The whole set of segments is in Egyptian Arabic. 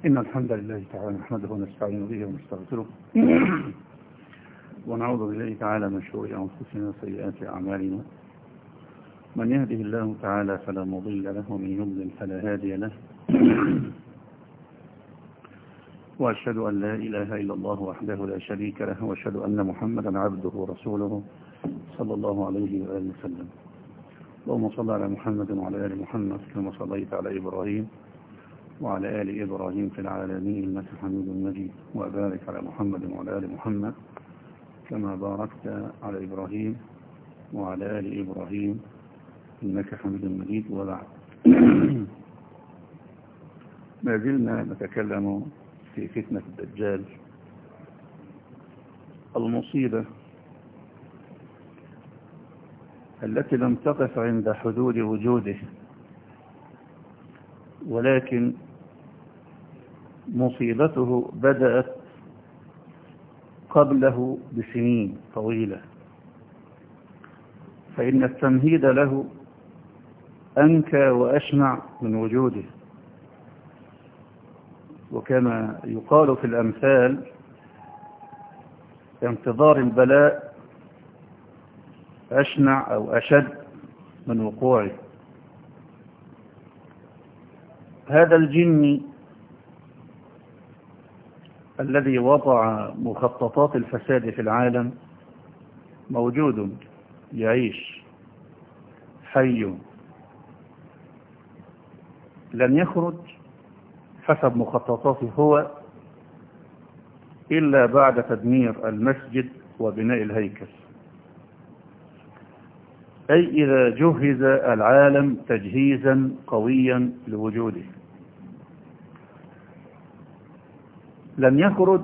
إن الحمد لله تعالى نحمده ونستعين به ونستغفره ونعوذ بالله تعالى من شرور أنفسنا وسيئات أعمالنا من يهده الله تعالى فلا مضل له ومن يضلل فلا هادي له وأشهد أن لا إله إلا الله وحده لا شريك له وأشهد أن محمدا عبده ورسوله صلى الله عليه وآله وسلم اللهم صل على محمد وعلى آل محمد كما صليت على إبراهيم وعلى آل إبراهيم في العالمين إنك حميد مجيد وبارك على محمد وعلى آل محمد كما باركت على إبراهيم وعلى آل إبراهيم إنك حميد مجيد وبعد ما زلنا نتكلم في فتنة الدجال المصيبة التي لم تقف عند حدود وجوده ولكن مصيبته بدأت قبله بسنين طويلة فإن التمهيد له أنكى وأشمع من وجوده وكما يقال في الأمثال انتظار البلاء أشنع أو أشد من وقوعه هذا الجن الذي وضع مخططات الفساد في العالم موجود يعيش حي لن يخرج حسب مخططاته هو إلا بعد تدمير المسجد وبناء الهيكل أي إذا جهز العالم تجهيزا قويا لوجوده لم يخرج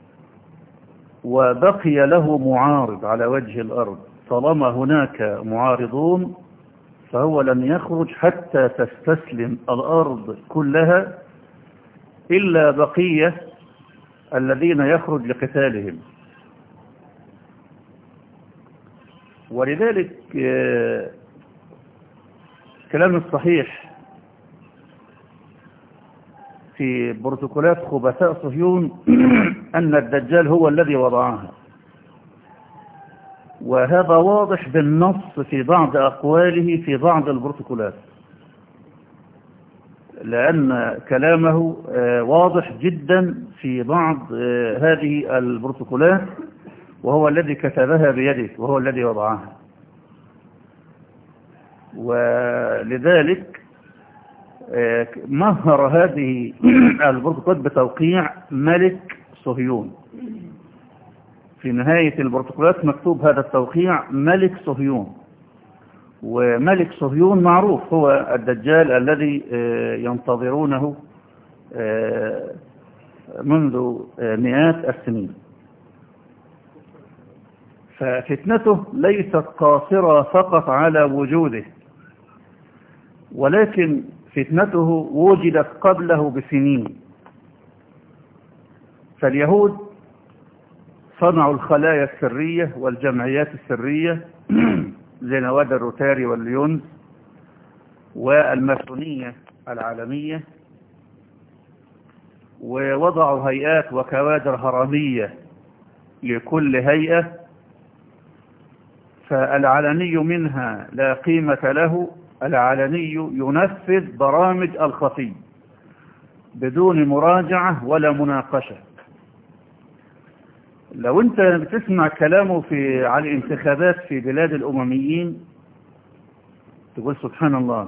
وبقي له معارض على وجه الأرض طالما هناك معارضون فهو لن يخرج حتى تستسلم الأرض كلها إلا بقية الذين يخرج لقتالهم ولذلك كلام الصحيح في بروتوكولات خبثاء صهيون أن الدجال هو الذي وضعها وهذا واضح بالنص في بعض أقواله في بعض البروتوكولات لأن كلامه واضح جدا في بعض هذه البروتوكولات وهو الذي كتبها بيده وهو الذي وضعها ولذلك مهر هذه البروتوكولات بتوقيع ملك صهيون في نهاية البروتوكولات مكتوب هذا التوقيع ملك صهيون وملك صهيون معروف هو الدجال الذي ينتظرونه منذ مئات السنين ففتنته ليست قاصرة فقط على وجوده ولكن فتنته وجدت قبله بسنين فاليهود صنعوا الخلايا السرية والجمعيات السرية زي نوادي الروتاري والليونز والماسونية العالمية ووضعوا هيئات وكوادر هرمية لكل هيئة فالعلني منها لا قيمة له العلني ينفذ برامج الخفي بدون مراجعة ولا مناقشة لو انت بتسمع كلامه في على الانتخابات في بلاد الأمميين تقول سبحان الله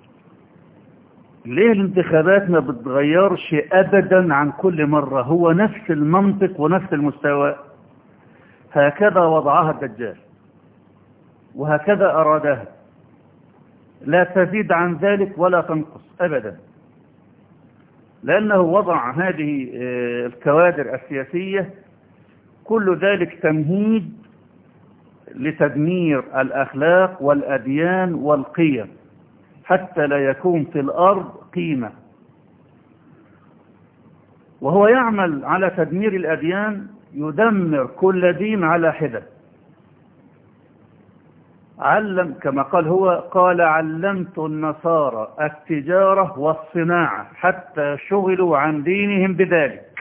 ليه الانتخابات ما بتغيرش أبدا عن كل مرة هو نفس المنطق ونفس المستوى هكذا وضعها الدجال وهكذا أرادها لا تزيد عن ذلك ولا تنقص أبدا لأنه وضع هذه الكوادر السياسية كل ذلك تمهيد لتدمير الأخلاق والأديان والقيم حتى لا يكون في الأرض قيمة وهو يعمل على تدمير الأديان يدمر كل دين على حدة علم كما قال هو قال علمت النصارى التجارة والصناعة حتى شغلوا عن دينهم بذلك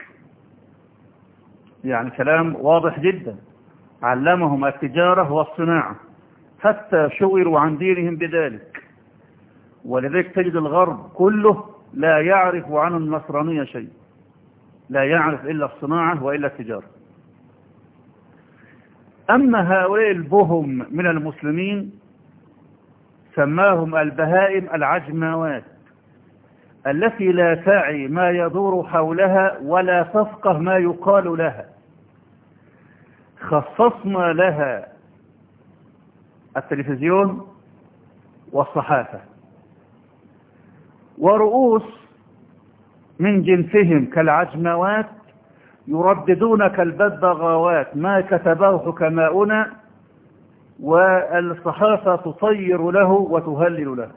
يعني كلام واضح جدا علمهم التجارة والصناعة حتى شغلوا عن دينهم بذلك ولذلك تجد الغرب كله لا يعرف عن النصرانية شيء لا يعرف إلا الصناعة وإلا التجارة أما هؤلاء البهم من المسلمين سماهم البهائم العجماوات التي لا تعي ما يدور حولها ولا تفقه ما يقال لها خصصنا لها التلفزيون والصحافة ورؤوس من جنسهم كالعجموات يرددون كالببغاوات ما كتبه حكماؤنا والصحافة تطير له وتهلل له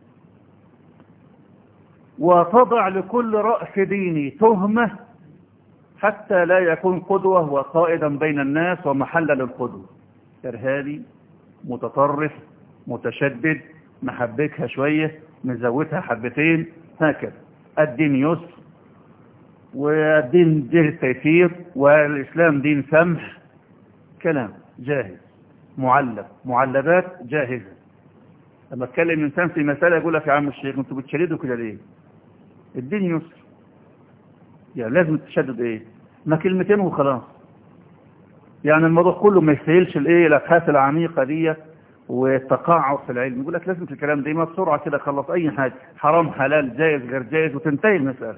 وتضع لكل رأس ديني تهمة حتى لا يكون قدوة وقائدا بين الناس ومحل للقدوة إرهابي متطرف متشدد محبكها شوية مزودها حبتين هكذا الدين يسر والدين دين التيسير والإسلام دين سمح كلام جاهز معلب معلبات جاهزة لما اتكلم انسان في مسألة يقول لك يا عم الشيخ انتوا بتشددوا كده ليه الدين يسر يعني لازم تشدد ايه ما كلمتين وخلاص يعني الموضوع كله ما يستاهلش الايه الابحاث العميقه دي والتقاعد في العلم يقول لك لازم في الكلام ده ما بسرعه كده خلص اي حاجه حرام حلال جائز غير جائز وتنتهي المساله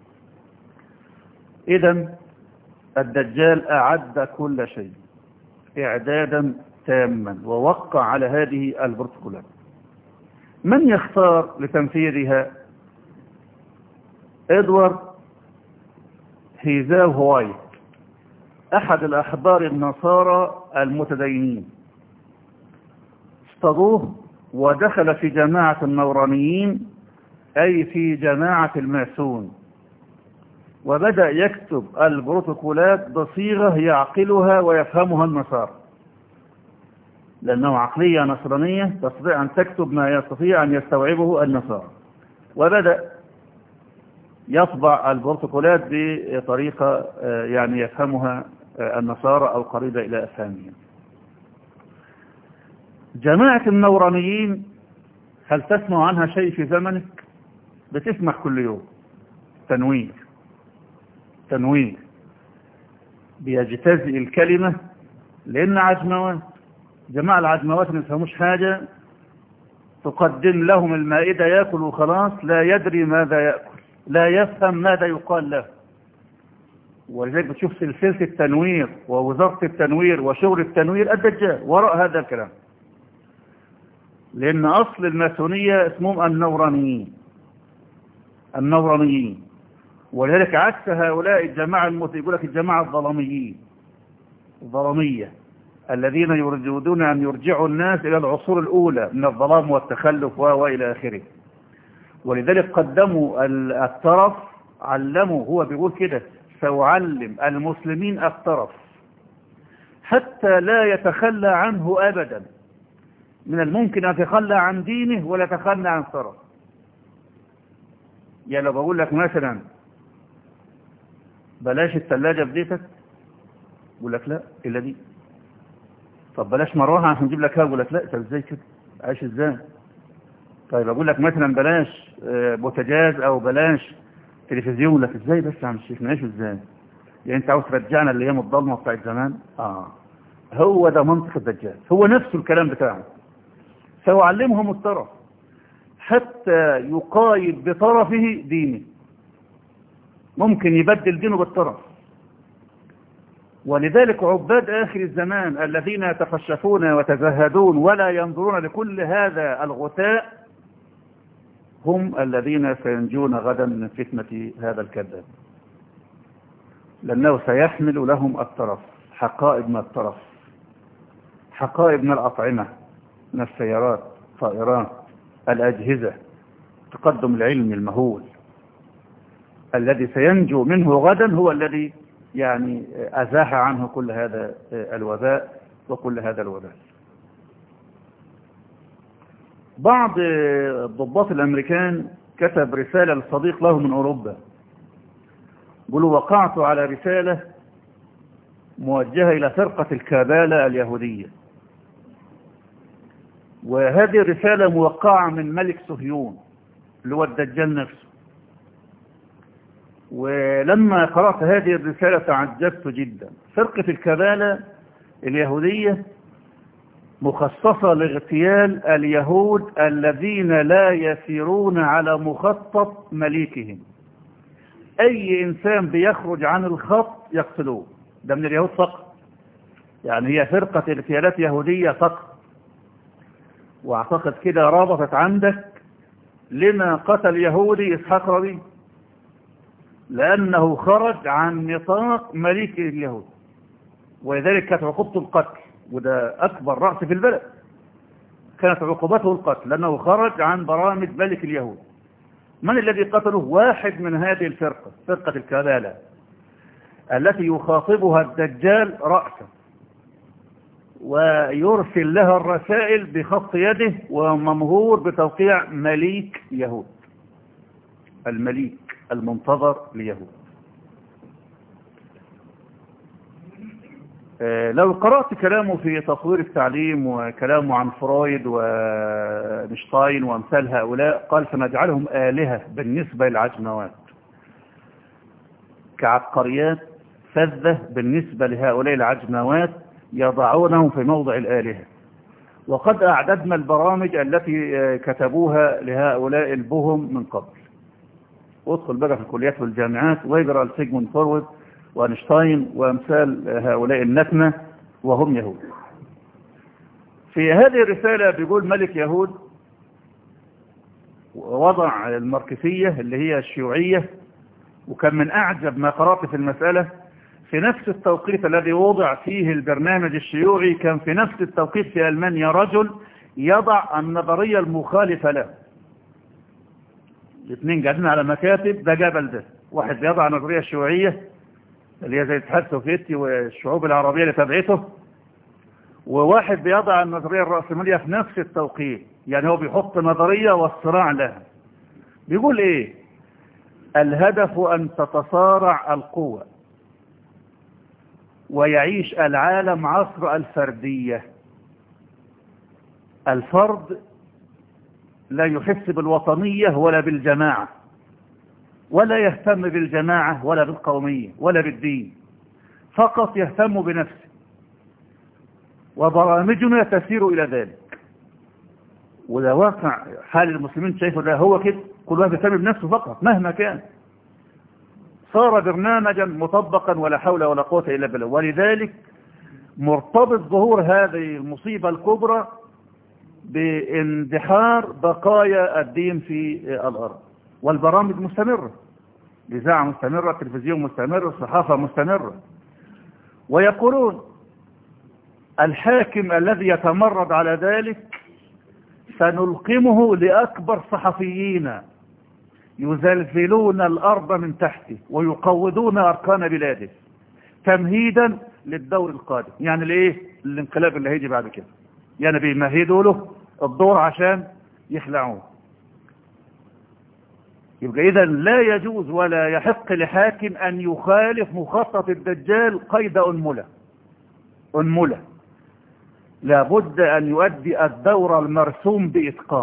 اذا الدجال اعد كل شيء اعدادا تاما ووقع على هذه البروتوكولات من يختار لتنفيذها ادوارد هيزاو هوايت احد الاحبار النصارى المتدينين اصطادوه ودخل في جماعة النورانيين اي في جماعة الماسون وبدأ يكتب البروتوكولات بصيغة يعقلها ويفهمها النصارى لأنه عقلية نصرانية تستطيع أن تكتب ما يستطيع أن يستوعبه النصارى وبدأ يطبع البروتوكولات بطريقة يعني يفهمها النصارى أو قريبة إلى أفهامهم جماعة النورانيين هل تسمع عنها شيء في زمنك بتسمع كل يوم تنوير تنوير بيجتزئ الكلمة لأن عجموات جماعة العجموات ما يفهموش حاجة تقدم لهم المائدة يأكل وخلاص لا يدري ماذا يأكل لا يفهم ماذا يقال له ولذلك بتشوف سلسلة التنوير ووزارة التنوير وشغل التنوير الدجال وراء هذا الكلام لأن أصل الماسونية اسمهم النورانيين النورانيين ولذلك عكس هؤلاء الجماعة المت... يقول لك الجماعة الظلميين الظلمية الذين يريدون أن يرجعوا الناس إلى العصور الأولى من الظلام والتخلف وإلى آخره ولذلك قدموا الطرف علموا هو بيقول كده سأعلم المسلمين الطرف حتى لا يتخلى عنه أبدا من الممكن أن يتخلى عن دينه ولا يتخلى عن طرف يعني لو بقول لك مثلا بلاش الثلاجة في بيتك يقول لك لا إلا دي طب بلاش مروحة عشان نجيب لك هوا يقول لك لا طب ازاي كده عايش ازاي طيب اقول لك مثلا بلاش بوتجاز او بلاش تلفزيون لك ازاي بس يا عم الشيخ نعيش ازاي يعني انت عاوز ترجعنا الايام الضلمه بتاعت زمان اه هو ده منطق الدجال هو نفسه الكلام بتاعه سيعلمهم الطرف حتى يقايد بطرفه دينه ممكن يبدل دينه بالطرف ولذلك عباد آخر الزمان الذين يتخشفون ويتزهدون ولا ينظرون لكل هذا الغثاء هم الذين سينجون غدا من فتنة هذا الكذاب لأنه سيحمل لهم الطرف حقائب من الطرف حقائب من الأطعمة من السيارات طائرات الأجهزة تقدم العلم المهول الذي سينجو منه غدا هو الذي يعني أزاح عنه كل هذا الوباء وكل هذا الوباء بعض الضباط الأمريكان كتب رسالة لصديق له من أوروبا قالوا وقعت على رسالة موجهة إلى فرقة الكابالة اليهودية وهذه الرسالة موقعة من ملك صهيون اللي هو الدجال نفسه ولما قرأت هذه الرسالة تعجبت جدا فرقة الكبالة اليهودية مخصصة لاغتيال اليهود الذين لا يسيرون على مخطط مليكهم أي إنسان بيخرج عن الخط يقتلوه ده من اليهود فقط يعني هي فرقة اغتيالات يهودية فقط واعتقد كده رابطت عندك لما قتل يهودي إسحاق ربيع لأنه خرج عن نطاق مليك اليهود ولذلك كانت عقوبته القتل وده أكبر رأس في البلد كانت عقوبته القتل لأنه خرج عن برامج ملك اليهود من الذي قتله واحد من هذه الفرقة فرقة الكبالة التي يخاطبها الدجال رأسا ويرسل لها الرسائل بخط يده وممهور بتوقيع مليك يهود المليك المنتظر ليهود لو قرأت كلامه في تطوير التعليم وكلامه عن فرويد ونشتاين وامثال هؤلاء قال سنجعلهم آلهة بالنسبة للعجموات كعبقريات فذة بالنسبة لهؤلاء العجموات يضعونهم في موضع الآلهة وقد أعددنا البرامج التي كتبوها لهؤلاء البهم من قبل وادخل بقى في الكليات والجامعات واجرى لسيجموند فورورد وأينشتاين وأمثال هؤلاء النتنة وهم يهود في هذه الرسالة بيقول ملك يهود وضع الماركسية اللي هي الشيوعية وكان من أعجب ما قرأت في المسألة في نفس التوقيت الذي وضع فيه البرنامج الشيوعي كان في نفس التوقيت في ألمانيا رجل يضع النظرية المخالفة له الاثنين قاعدين على مكاتب ده جبل ده واحد بيضع النظرية الشيوعية اللي هي زي الاتحاد السوفيتي والشعوب العربية اللي تبعته وواحد بيضع النظرية الرأسمالية في نفس التوقيت يعني هو بيحط نظرية والصراع لها بيقول ايه الهدف ان تتصارع القوة ويعيش العالم عصر الفردية الفرد لا يحس بالوطنية ولا بالجماعة ولا يهتم بالجماعة ولا بالقومية ولا بالدين فقط يهتم بنفسه وبرامجنا تسير إلى ذلك وده واقع حال المسلمين شايفه ده هو كده كل واحد يهتم بنفسه فقط مهما كان صار برنامجا مطبقا ولا حول ولا قوة إلا بالله ولذلك مرتبط ظهور هذه المصيبة الكبرى باندحار بقايا الدين في الأرض والبرامج مستمرة الإذاعة مستمرة التلفزيون مستمر الصحافة مستمرة ويقولون الحاكم الذي يتمرد على ذلك سنلقمه لأكبر صحفيين يزلزلون الأرض من تحته ويقوضون أركان بلاده تمهيدا للدور القادم يعني لإيه الانقلاب اللي هيجي بعد كده يعني بيمهدوا له الدور عشان يخلعوه يبقى إذا لا يجوز ولا يحق لحاكم أن يخالف مخطط الدجال قيد أنملة أنملة لابد أن يؤدي الدور المرسوم بإتقان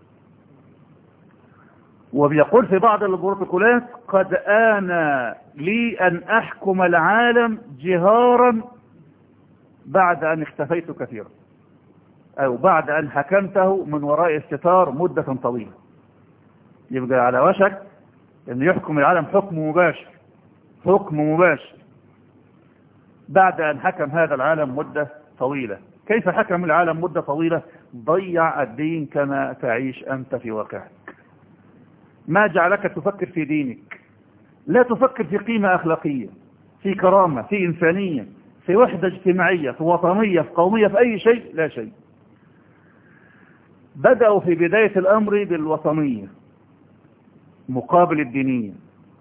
وبيقول في بعض البروتوكولات قد آن لي أن أحكم العالم جهارا بعد أن اختفيت كثيرا أو بعد أن حكمته من وراء الستار مدة طويلة يبقى على وشك أن يحكم العالم حكم مباشر حكم مباشر بعد أن حكم هذا العالم مدة طويلة كيف حكم العالم مدة طويلة ضيع الدين كما تعيش أنت في واقعك ما جعلك تفكر في دينك لا تفكر في قيمة أخلاقية في كرامة في إنسانية في وحدة اجتماعية في وطنية في قومية في أي شيء لا شيء بدأوا في بداية الأمر بالوطنية مقابل الدينية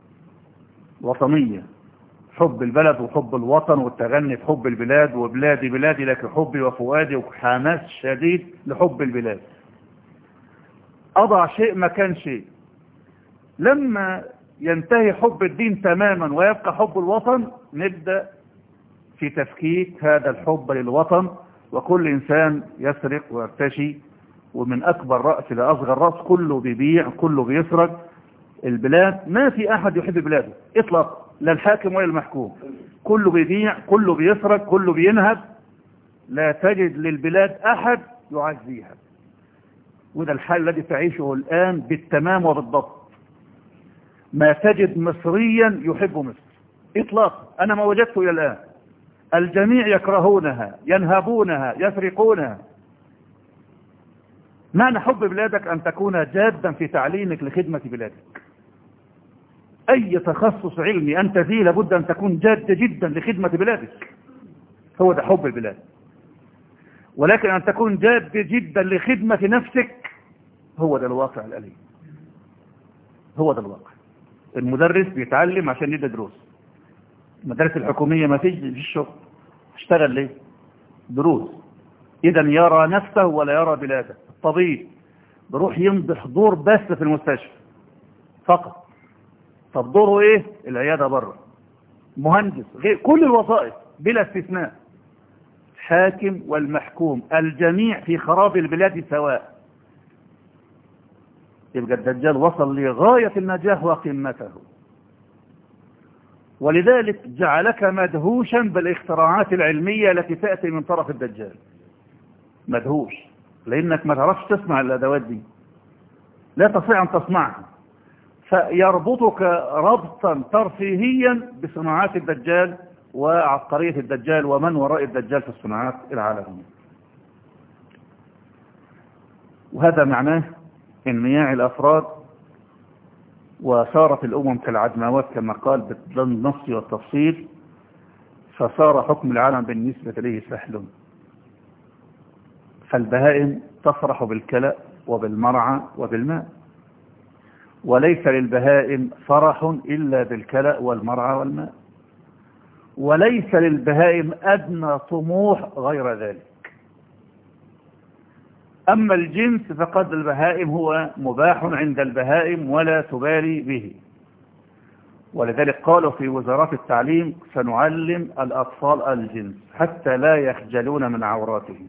وطنية حب البلد وحب الوطن والتغني في حب البلاد وبلادي بلادي لك حبي وفؤادي وحماس شديد لحب البلاد أضع شيء مكان شيء لما ينتهي حب الدين تماما ويبقى حب الوطن نبدأ في تفكيك هذا الحب للوطن وكل إنسان يسرق ويرتشي ومن أكبر رأس لأصغر رأس كله بيبيع كله بيسرق البلاد ما في أحد يحب بلاده إطلاق لا الحاكم ولا المحكوم كله بيبيع كله بيسرق كله بينهب لا تجد للبلاد أحد يعزيها وده الحال الذي تعيشه الآن بالتمام وبالضبط ما تجد مصريا يحب مصر إطلاق أنا ما وجدته إلى الآن الجميع يكرهونها ينهبونها يسرقونها معنى حب بلادك أن تكون جادا في تعليمك لخدمة بلادك أي تخصص علمي أنت فيه لابد أن تكون جاد جدا لخدمة بلادك هو ده حب البلاد ولكن أن تكون جاد جدا لخدمة نفسك هو ده الواقع الأليم هو ده الواقع المدرس بيتعلم عشان يدي دروس المدارس الحكومية ما فيش في الشغل اشتغل ليه دروس إذا يرى نفسه ولا يرى بلاده الطبيب بروح يمضي حضور بس في المستشفى فقط طب دوره ايه العيادة بره مهندس غير كل الوظائف بلا استثناء حاكم والمحكوم الجميع في خراب البلاد سواء يبقى الدجال وصل لغاية النجاح وقمته ولذلك جعلك مدهوشا بالاختراعات العلمية التي تأتي من طرف الدجال مدهوش لأنك ما تعرفش تسمع الأدوات دي لا تستطيع أن تصنعها فيربطك ربطا ترفيهيا بصناعات الدجال وعبقرية الدجال ومن وراء الدجال في الصناعات العالمية وهذا معناه انمياع الأفراد وصارت الأمم كالعدماوات كما قال بالنص والتفصيل فصار حكم العالم بالنسبة إليه سهل فالبهائم تفرح بالكلأ وبالمرعى وبالماء وليس للبهائم فرح إلا بالكلأ والمرعى والماء وليس للبهائم أدنى طموح غير ذلك أما الجنس فقد البهائم هو مباح عند البهائم ولا تبالي به ولذلك قالوا في وزارات التعليم سنعلم الأطفال الجنس حتى لا يخجلون من عوراتهم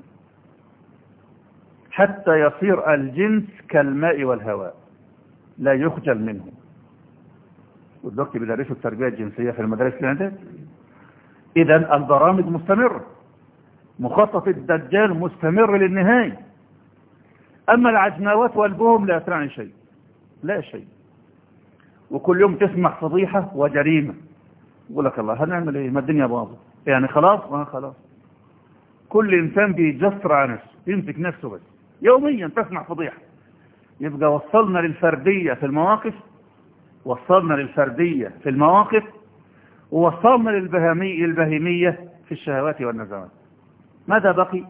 حتى يصير الجنس كالماء والهواء لا يخجل منه والدكتور بيدرسوا التربية الجنسية في المدارس الإعداد إذا البرامج مستمرة مخطط الدجال مستمر للنهاية أما العجناوات والبهم لا تعني شيء لا شيء وكل يوم تسمع فضيحة وجريمة يقول لك الله هنعمل ايه ما الدنيا باظت يعني خلاص ما خلاص كل إنسان بيجسر على نفسه يمسك نفسه بس يوميا تسمع فضيحة يبقى وصلنا للفردية في المواقف وصلنا للفردية في المواقف ووصلنا للبهمية البهيمية في الشهوات والنزوات ماذا بقي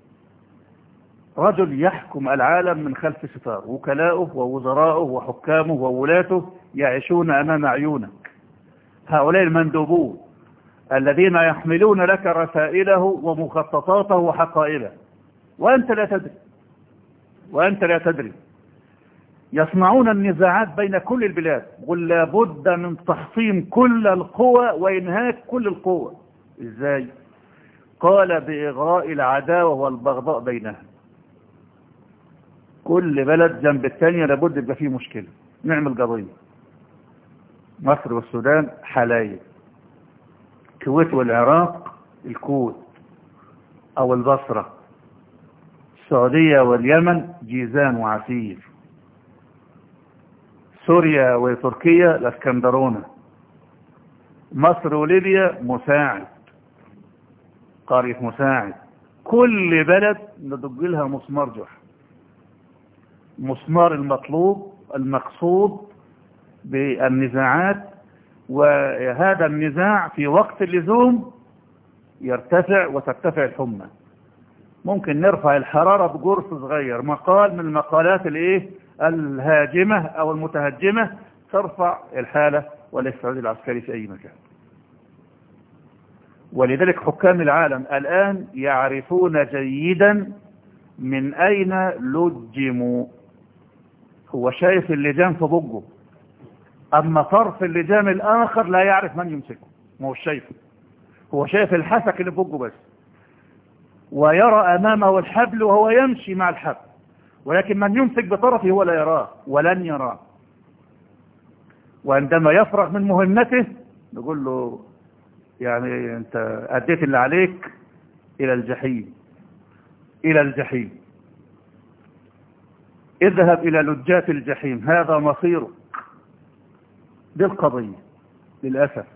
رجل يحكم العالم من خلف ستار وكلاؤه ووزراؤه وحكامه وولاته يعيشون أمام عيونك هؤلاء المندوبون الذين يحملون لك رسائله ومخططاته وحقائبه وأنت لا تدري وأنت لا تدري يصنعون النزاعات بين كل البلاد قل لابد من تحصين كل القوى وإنهاك كل القوى إزاي قال بإغراء العداوة والبغضاء بينها كل بلد جنب الثانية لابد يبقى فيه مشكلة نعمل قضية مصر والسودان حلايب الكويت والعراق الكوت او البصرة السعودية واليمن جيزان وعسير سوريا وتركيا الاسكندرونة مصر وليبيا مساعد قرية مساعد كل بلد ندق لها مسمار جحر مسمار المطلوب المقصود بالنزاعات وهذا النزاع في وقت اللزوم يرتفع وترتفع الحمى ممكن نرفع الحرارة بجرس صغير مقال من المقالات الايه الهاجمة او المتهجمة ترفع الحالة والاستعداد العسكري في اي مكان ولذلك حكام العالم الآن يعرفون جيدا من أين لجموا هو شايف اللجام في بجه أما طرف اللجام الآخر لا يعرف من يمسكه ما هو شايفه هو شايف الحسك اللي في بجه بس ويرى أمامه الحبل وهو يمشي مع الحبل ولكن من يمسك بطرفه هو لا يراه ولن يراه وعندما يفرغ من مهمته نقول له يعني انت أديت اللي عليك إلى الجحيم إلى الجحيم اذهب إلى لجات الجحيم هذا مصيرك دي القضية للأسف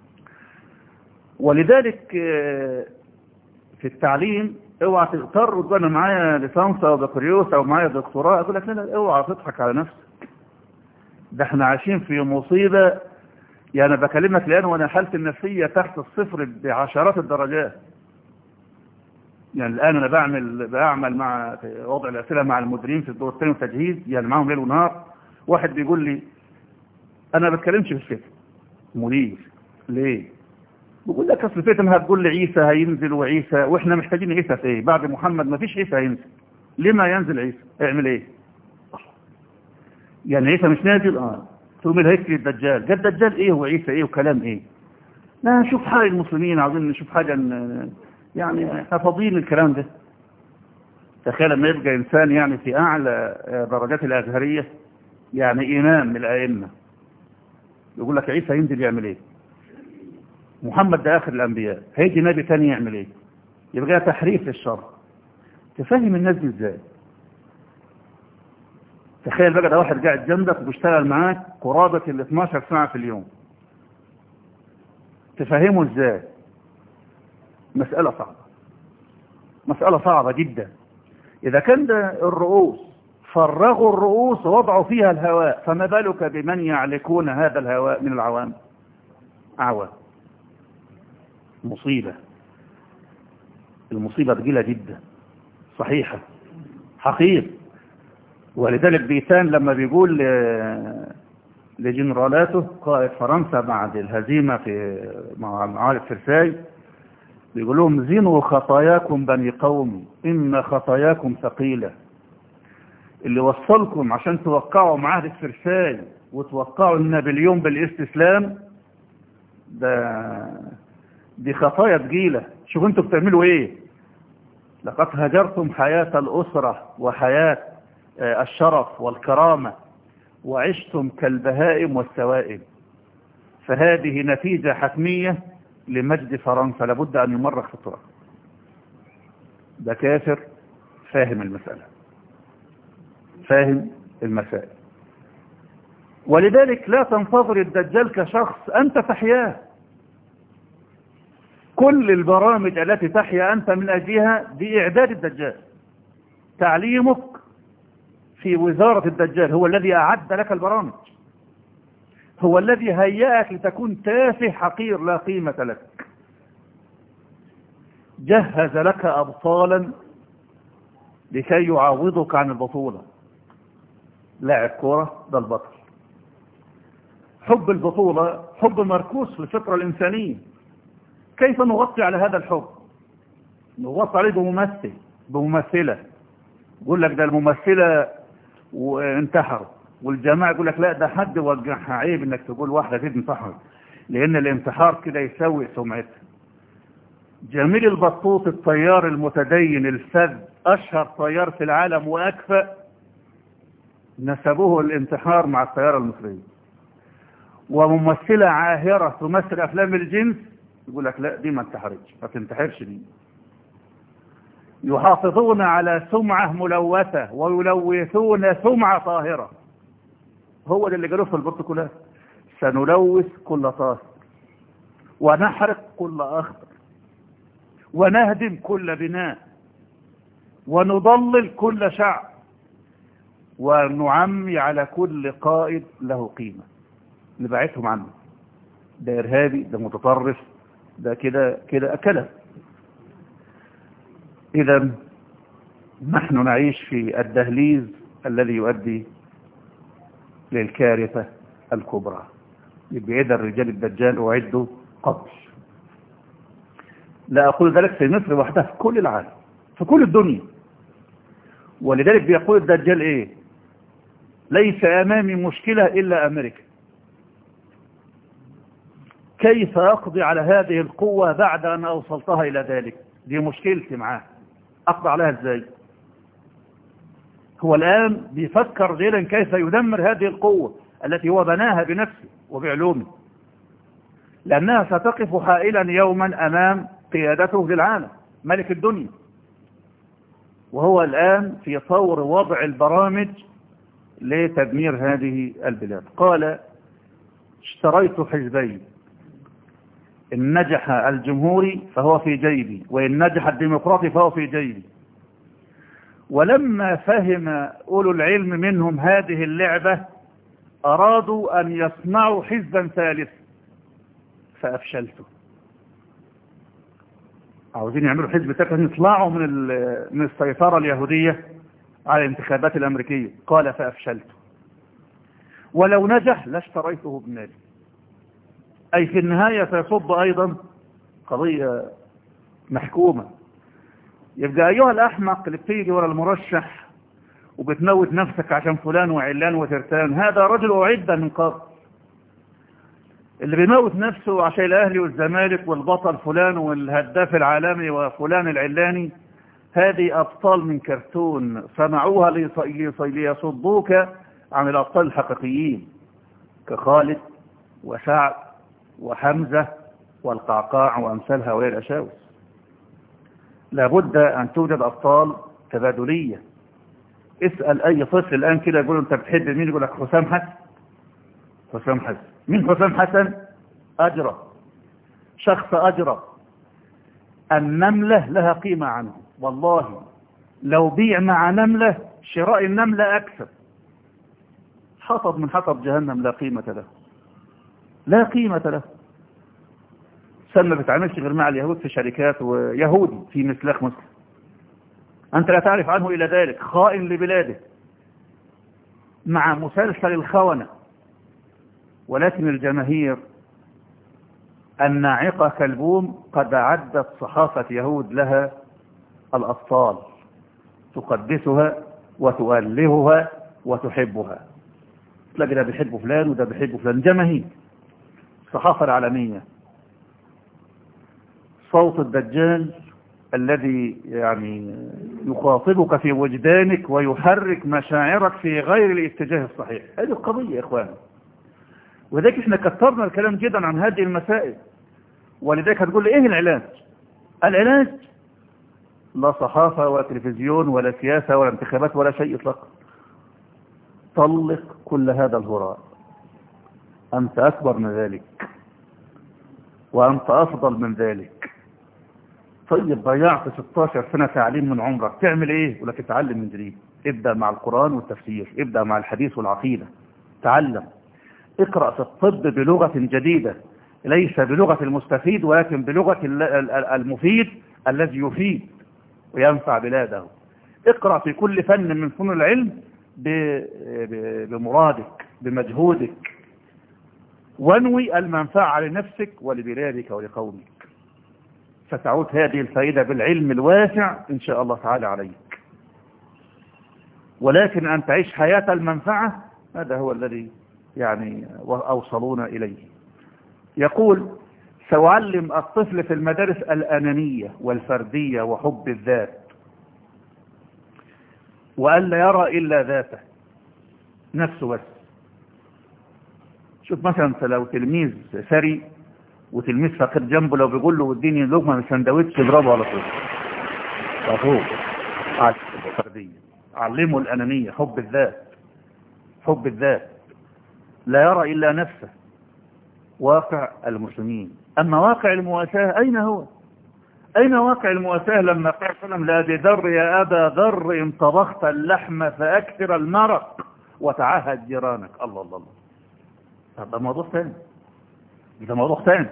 ولذلك في التعليم اوعى تغتر وتقول انا معايا ليسانس او بكالوريوس او معايا دكتوراه اقول لك لا اوعى تضحك على نفسك ده احنا عايشين في مصيبه يعني انا بكلمك الان وانا حالتي النفسيه تحت الصفر بعشرات الدرجات يعني الان انا بعمل بعمل مع وضع الاسئله مع المديرين في الدور الثاني والتجهيز يعني معاهم ليل ونهار واحد بيقول لي انا ما بتكلمش في الفكر مدير ليه بقول لك اصل فتن هتقول لي عيسى هينزل وعيسى واحنا محتاجين عيسى في ايه بعد محمد ما فيش عيسى هينزل ليه ما ينزل عيسى اعمل ايه يعني عيسى مش نازل اه تقوم الهيك الدجال جاء الدجال ايه وعيسى ايه وكلام ايه لا نشوف حال المسلمين عاوزين نشوف حاجه يعني احنا فاضيين الكلام ده تخيل لما يبقى انسان يعني في اعلى درجات الازهريه يعني امام من الائمه يقول لك عيسى ينزل يعمل ايه محمد ده آخر الأنبياء هيجي نبي تاني يعمل إيه يبقى تحريف للشر تفهم الناس دي إزاي تخيل بقى ده واحد قاعد جنبك وبيشتغل معاك قرابة ال 12 ساعة في اليوم تفهمه إزاي مسألة صعبة مسألة صعبة جدا إذا كان ده الرؤوس فرغوا الرؤوس ووضعوا فيها الهواء فما بالك بمن يعلكون هذا الهواء من العوام أعوام مصيبة المصيبة ثقيلة جدا صحيحة حقيقة ولذلك بيتان لما بيقول لجنرالاته قائد فرنسا بعد الهزيمة في مع معارك فرساي بيقول لهم زنوا خطاياكم بني قومي إن خطاياكم ثقيلة اللي وصلكم عشان توقعوا معاهدة فرساي وتوقعوا النابليون بالاستسلام ده دي خطايا ثقيله شوف انتوا بتعملوا ايه لقد هجرتم حياة الأسرة وحياة الشرف والكرامة وعشتم كالبهائم والسوائم فهذه نتيجة حتمية لمجد فرنسا لابد أن يمرخ في التراب ده كافر فاهم المسألة فاهم المسائل ولذلك لا تنتظر الدجال كشخص أنت تحياه كل البرامج التي تحيا أنت من أجلها دي إعداد الدجال تعليمك في وزارة الدجال هو الذي أعد لك البرامج هو الذي هيأك لتكون تافه حقير لا قيمة لك جهز لك أبطالا لكي يعوضك عن البطولة لاعب كورة ده البطل حب البطولة حب مركوز في الفطرة الإنسانية كيف نغطي على هذا الحب نغطي عليه بممثل بممثلة يقول لك ده الممثلة وانتحروا والجماعة يقول لك لا ده حد وجعها عيب انك تقول واحدة كده انتحرت لان الانتحار كده يسوي سمعتها جميل البطوط الطيار المتدين الفذ اشهر طيار في العالم واكفأ نسبوه الانتحار مع الطيارة المصرية وممثلة عاهرة تمثل افلام الجنس يقول لك لا دي ما انتحرتش ما تنتحرش دي يحافظون على سمعة ملوثة ويلوثون سمعة طاهرة هو ده اللي قالوه في البروتوكولات سنلوث كل طاهر ونحرق كل أخضر ونهدم كل بناء ونضلل كل شعب ونعمي على كل قائد له قيمة نبعثهم عنه ده إرهابي ده متطرف ده كده كده أكله إذا نحن نعيش في الدهليز الذي يؤدي للكارثة الكبرى يبعد الرجال الدجال أعدوا قبل لا أقول ذلك في مصر وحدها في كل العالم في كل الدنيا ولذلك بيقول الدجال إيه ليس أمامي مشكلة إلا أمريكا كيف أقضي على هذه القوة بعد أن أوصلتها إلى ذلك دي مشكلتي معاه أقضي عليها إزاي هو الآن بيفكر غيرا كيف يدمر هذه القوة التي هو بناها بنفسه وبعلومه لأنها ستقف حائلا يوما أمام قيادته للعالم ملك الدنيا وهو الآن في طور وضع البرامج لتدمير هذه البلاد قال اشتريت حزبين إن نجح الجمهوري فهو في جيبي وإن نجح الديمقراطي فهو في جيبي ولما فهم أولو العلم منهم هذه اللعبة أرادوا أن يصنعوا حزبا ثالث فأفشلته عاوزين يعملوا حزب ثالث يطلعوا من من السيطرة اليهودية على الانتخابات الأمريكية قال فأفشلته ولو نجح لاشتريته بمالي أي في النهاية سيصب أيضا قضية محكومة يبقى أيها الأحمق اللي بتيجي ورا المرشح وبتموت نفسك عشان فلان وعلان وترتان هذا رجل أعد من قبل اللي بيموت نفسه عشان الأهلي والزمالك والبطل فلان والهداف العالمي وفلان العلاني هذه أبطال من كرتون صنعوها ليصدوك عن الأبطال الحقيقيين كخالد وسعد وحمزة والقعقاع وأمثال هؤلاء الأشاوس لابد أن توجد أبطال تبادلية اسأل أي طفل الآن كده يقول أنت بتحب مين يقول لك حسام حسن حسام حسن مين حسام حسن أجرى شخص أجرى النملة لها قيمة عنه والله لو بيع مع نملة شراء النملة أكثر حطب من حطب جهنم لا قيمة له لا قيمة له سلم ما بتعاملش غير مع اليهود في شركات ويهودي في مسلاخ مسلم أنت لا تعرف عنه إلى ذلك خائن لبلاده مع مسلسل الخونة ولكن الجماهير الناعقة كالبوم قد عدت صحافة يهود لها الأبطال تقدسها وتؤلهها وتحبها تلاقي ده بيحب فلان وده بيحب فلان جماهير الصحافة العالمية صوت الدجال الذي يعني يخاطبك في وجدانك ويحرك مشاعرك في غير الاتجاه الصحيح هذه القضية يا إخوان ولذلك احنا كثرنا الكلام جدا عن هذه المسائل ولذلك هتقول لي ايه العلاج العلاج لا صحافة ولا تلفزيون ولا سياسة ولا انتخابات ولا شيء اطلاقا طلق كل هذا الهراء أنت أكبر من ذلك وأنت أفضل من ذلك طيب ضيعت 16 سنة تعليم من عمرك تعمل ايه ولك اتعلم من جديد ابدأ مع القرآن والتفسير ابدأ مع الحديث والعقيدة تعلم اقرأ في الطب بلغة جديدة ليس بلغة المستفيد ولكن بلغة المفيد الذي يفيد وينفع بلاده اقرأ في كل فن من فنون العلم بمرادك بمجهودك وانوي المنفعة لنفسك ولبلادك ولقومك ستعود هذه الفائدة بالعلم الواسع إن شاء الله تعالى عليك ولكن أن تعيش حياة المنفعة هذا هو الذي يعني أوصلونا إليه يقول سأعلم الطفل في المدارس الأنانية والفردية وحب الذات وألا يرى إلا ذاته نفسه بس شوف مثلا لو تلميذ ثري وتلميذ فقير جنبه لو بيقول له اديني لقمه من سندوتش يضربه على طول مفهوم الفرديه علمه الانانيه حب الذات حب الذات لا يرى الا نفسه واقع المسلمين اما واقع المواساه اين هو اين واقع المواساه لما قال وسلم لا بذر يا ابا ذر ان طبخت اللحم فاكثر المرق وتعهد جيرانك الله الله الله هذا موضوع ثاني ده موضوع ثاني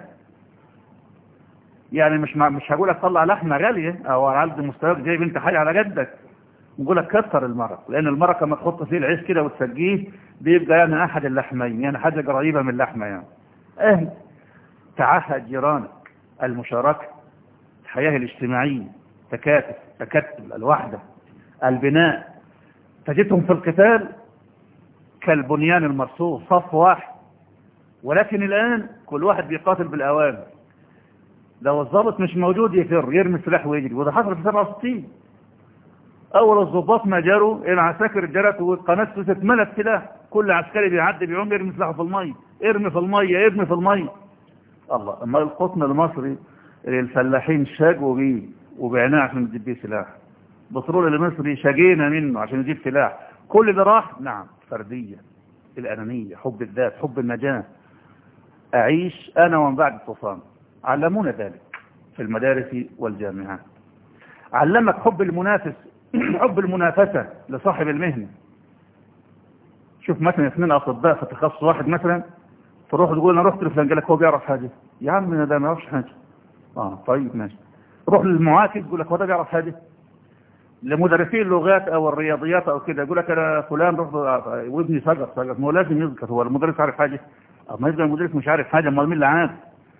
يعني مش مش هقول لك طلع لحمه غاليه او على قد مستواك جايب انت حاجه على جدك نقول لك كتر المرق لان المرق لما تحط فيه العيش كده وتسجيه بيبقى يعني احد اللحمين يعني حاجه قريبه من اللحمه يعني اهل تعهد جيرانك المشاركه الحياه الاجتماعيه تكاتف تكتل الوحده البناء تجدهم في القتال كالبنيان المرصوص صف واحد ولكن الآن كل واحد بيقاتل بالأوامر لو الضابط مش موجود يفر يرمي السلاح ويجري وده حصل في 67 أول الضباط ما جروا العساكر جرت والقناة سوسة ملت سلاح كل عسكري بيعدي بيعوم يرمي سلاحه في المية ارمي في المية ارمي في المية الله اما القطن المصري اللي الفلاحين شاجوا بيه وبعناه عشان يجيب بيه سلاح بترول المصري شاجينا منه عشان يجيب سلاح كل ده راح نعم فردية الأنانية حب الذات حب النجاة أعيش أنا ومن بعد الطوفان علمونا ذلك في المدارس والجامعات علمك حب المنافس حب المنافسة لصاحب المهنة شوف مثلا اثنين أطباء في تخصص واحد مثلا تروح تقول أنا رحت لفلان قال لك هو بيعرف حاجة يا عم ده ما يعرفش حاجة اه طيب ماشي روح للمعاكس يقول لك هو ده بيعرف حاجة لمدرسين اللغات او الرياضيات او كده يقول لك انا فلان رحت وابني سقط سقط ما هو لازم يذكر هو المدرس عارف حاجه ما يبقى المدرس مش عارف حاجه امال مين اللي عارف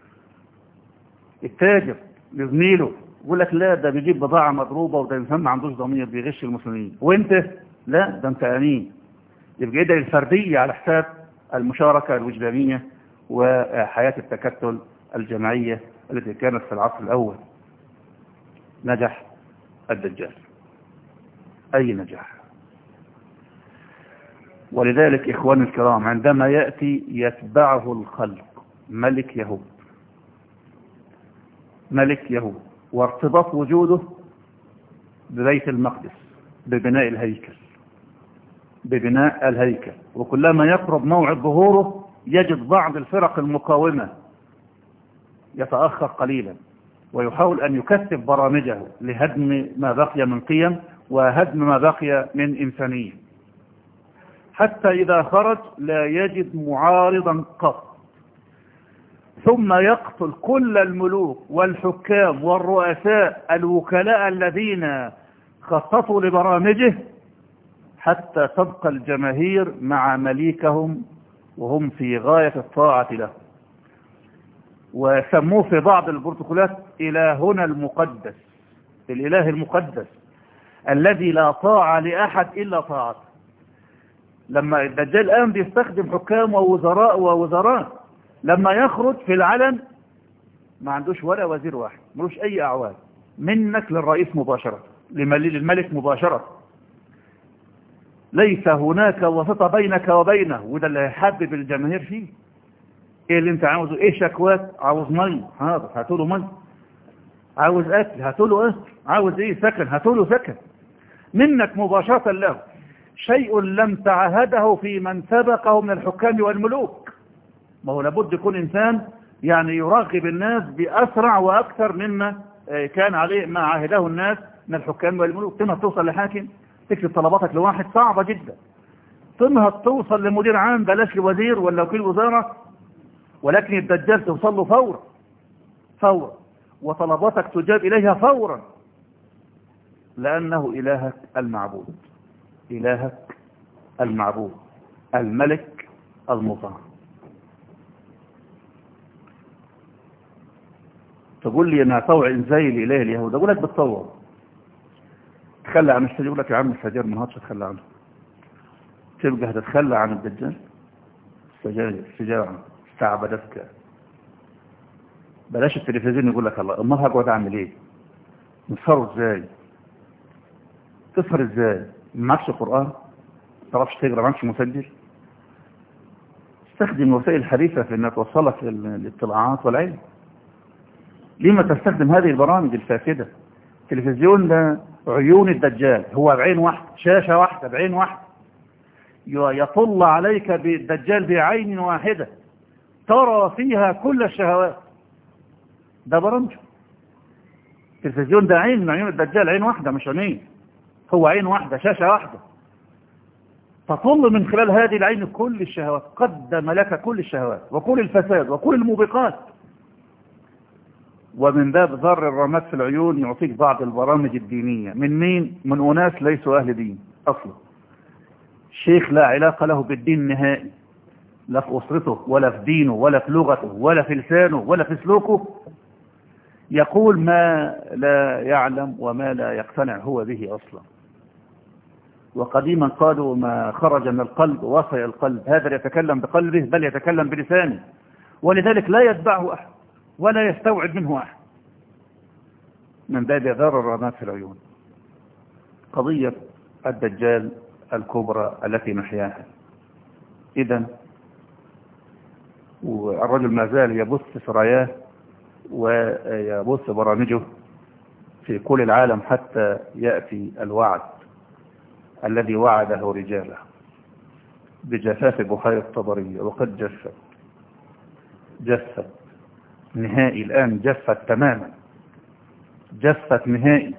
التاجر لزميله يقول لك لا ده بيجيب بضاعه مضروبه وده انسان ما عندوش ضمير بيغش المسلمين وانت لا ده انت امين يبقى ده الفرديه على حساب المشاركه الوجدانيه وحياه التكتل الجماعيه التي كانت في العصر الاول نجح الدجال أي نجاح ولذلك إخواني الكرام عندما يأتي يتبعه الخلق ملك يهود ملك يهود وارتباط وجوده ببيت المقدس ببناء الهيكل ببناء الهيكل وكلما يقرب موعد ظهوره يجد بعض الفرق المقاومة يتأخر قليلا ويحاول أن يكثف برامجه لهدم ما بقي من قيم وهدم ما بقي من إنسانية حتى إذا خرج لا يجد معارضا قط ثم يقتل كل الملوك والحكام والرؤساء الوكلاء الذين خططوا لبرامجه حتى تبقى الجماهير مع مليكهم وهم في غاية الطاعة له وسموه في بعض البروتوكولات إلهنا المقدس الإله المقدس الذي لا طاعة لأحد إلا طاعته لما الدجال الآن بيستخدم حكام ووزراء ووزراء لما يخرج في العلن ما عندوش ولا وزير واحد ملوش أي أعوان منك للرئيس مباشرة للملك مباشرة ليس هناك وسط بينك وبينه وده اللي هيحبب الجماهير فيه ايه اللي انت عاوزه ايه شكوات عاوز مي حاضر هاتوا له مي عاوز اكل هاتوا له اكل عاوز ايه سكن هاتوا له سكن منك مباشرة له شيء لم تعهده في من سبقه من الحكام والملوك ما هو لابد يكون إنسان يعني يرغب الناس بأسرع وأكثر مما كان عليه ما عاهده الناس من الحكام والملوك تنهض توصل لحاكم تكتب طلباتك لواحد صعبة جدا تنهض توصل لمدير عام بلاش لوزير ولا وكيل وزارة ولكن الدجال توصل له فورا فورا وطلباتك تجاب إليها فورا لأنه إلهك المعبود إلهك المعبود الملك المطاع تقول لي أنا طوع زي الإله اليهود أقول لك بتطوع تخلى عن الشجر يقول لك يا عم السجاير ما هاتش تخلى عنه تبقى هتتخلى عن الدجال السجاير السجارة استعبدتك بلاش التلفزيون يقول لك الله امال هقعد اعمل ايه نسهروا ازاي تسهر ازاي معكش قرآن تعرفش تقرا معكش مسجل استخدم وسائل الحديثة في انها توصلك للاطلاعات والعلم لما تستخدم هذه البرامج الفاسدة التلفزيون ده عيون الدجال هو بعين واحدة شاشة واحدة بعين واحدة يطل عليك بالدجال بعين واحدة ترى فيها كل الشهوات ده برامجه التلفزيون ده عين من عيون الدجال عين واحدة مش عينين هو عين واحدة شاشة واحدة تطل من خلال هذه العين كل الشهوات قدم لك كل الشهوات وكل الفساد وكل الموبقات ومن باب ذر الرماد في العيون يعطيك بعض البرامج الدينية من مين؟ من أناس ليسوا أهل دين أصلا شيخ لا علاقة له بالدين نهائي لا في أسرته ولا في دينه ولا في لغته ولا في لسانه ولا في سلوكه يقول ما لا يعلم وما لا يقتنع هو به أصلا وقديما قالوا ما خرج من القلب وصل القلب هذا يتكلم بقلبه بل يتكلم بلسانه ولذلك لا يتبعه أحد ولا يستوعب منه أحد من باب ذر الرمات في العيون قضية الدجال الكبرى التي نحياها إذا والرجل ما زال يبث سراياه ويبث برامجه في كل العالم حتى يأتي الوعد الذي وعده رجاله بجفاف بحيرة طبرية وقد جفت جفت نهائي الآن جفت تماما جفت نهائي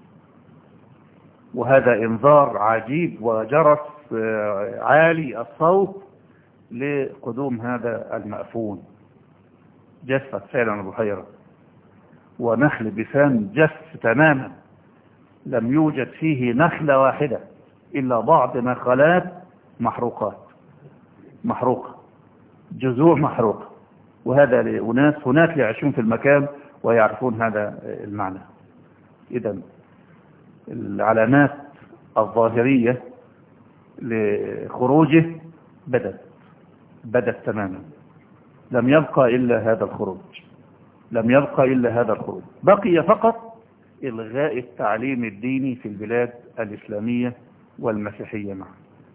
وهذا انذار عجيب وجرس عالي الصوت لقدوم هذا المأفون جفت فعلا البحيرة ونخل بسان جف تماما لم يوجد فيه نخلة واحدة إلا بعض نخلات محروقات محروقة جذوع محروقة وهذا لأناس هناك يعيشون في المكان ويعرفون هذا المعنى إذا العلامات الظاهرية لخروجه بدت بدت تماما لم يبقى إلا هذا الخروج لم يبقى إلا هذا الخروج بقي فقط إلغاء التعليم الديني في البلاد الإسلامية والمسيحية معا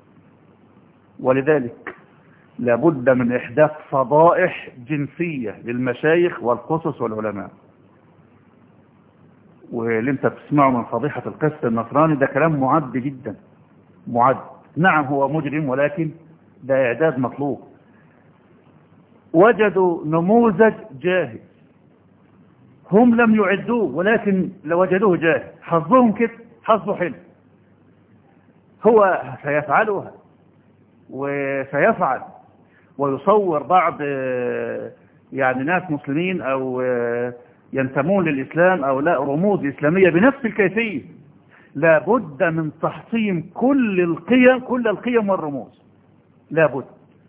ولذلك لابد من إحداث فضائح جنسية للمشايخ والقصص والعلماء واللي انت بتسمعه من فضيحة القس النصراني ده كلام معد جدا معد نعم هو مجرم ولكن ده إعداد مطلوب وجدوا نموذج جاهز هم لم يعدوه ولكن لوجدوه جاهز حظهم كده حظه حلو هو سيفعلها وسيفعل ويصور بعض يعني ناس مسلمين او ينتمون للإسلام او لا رموز إسلامية بنفس الكيفية لابد من تحطيم كل القيم كل القيم والرموز لابد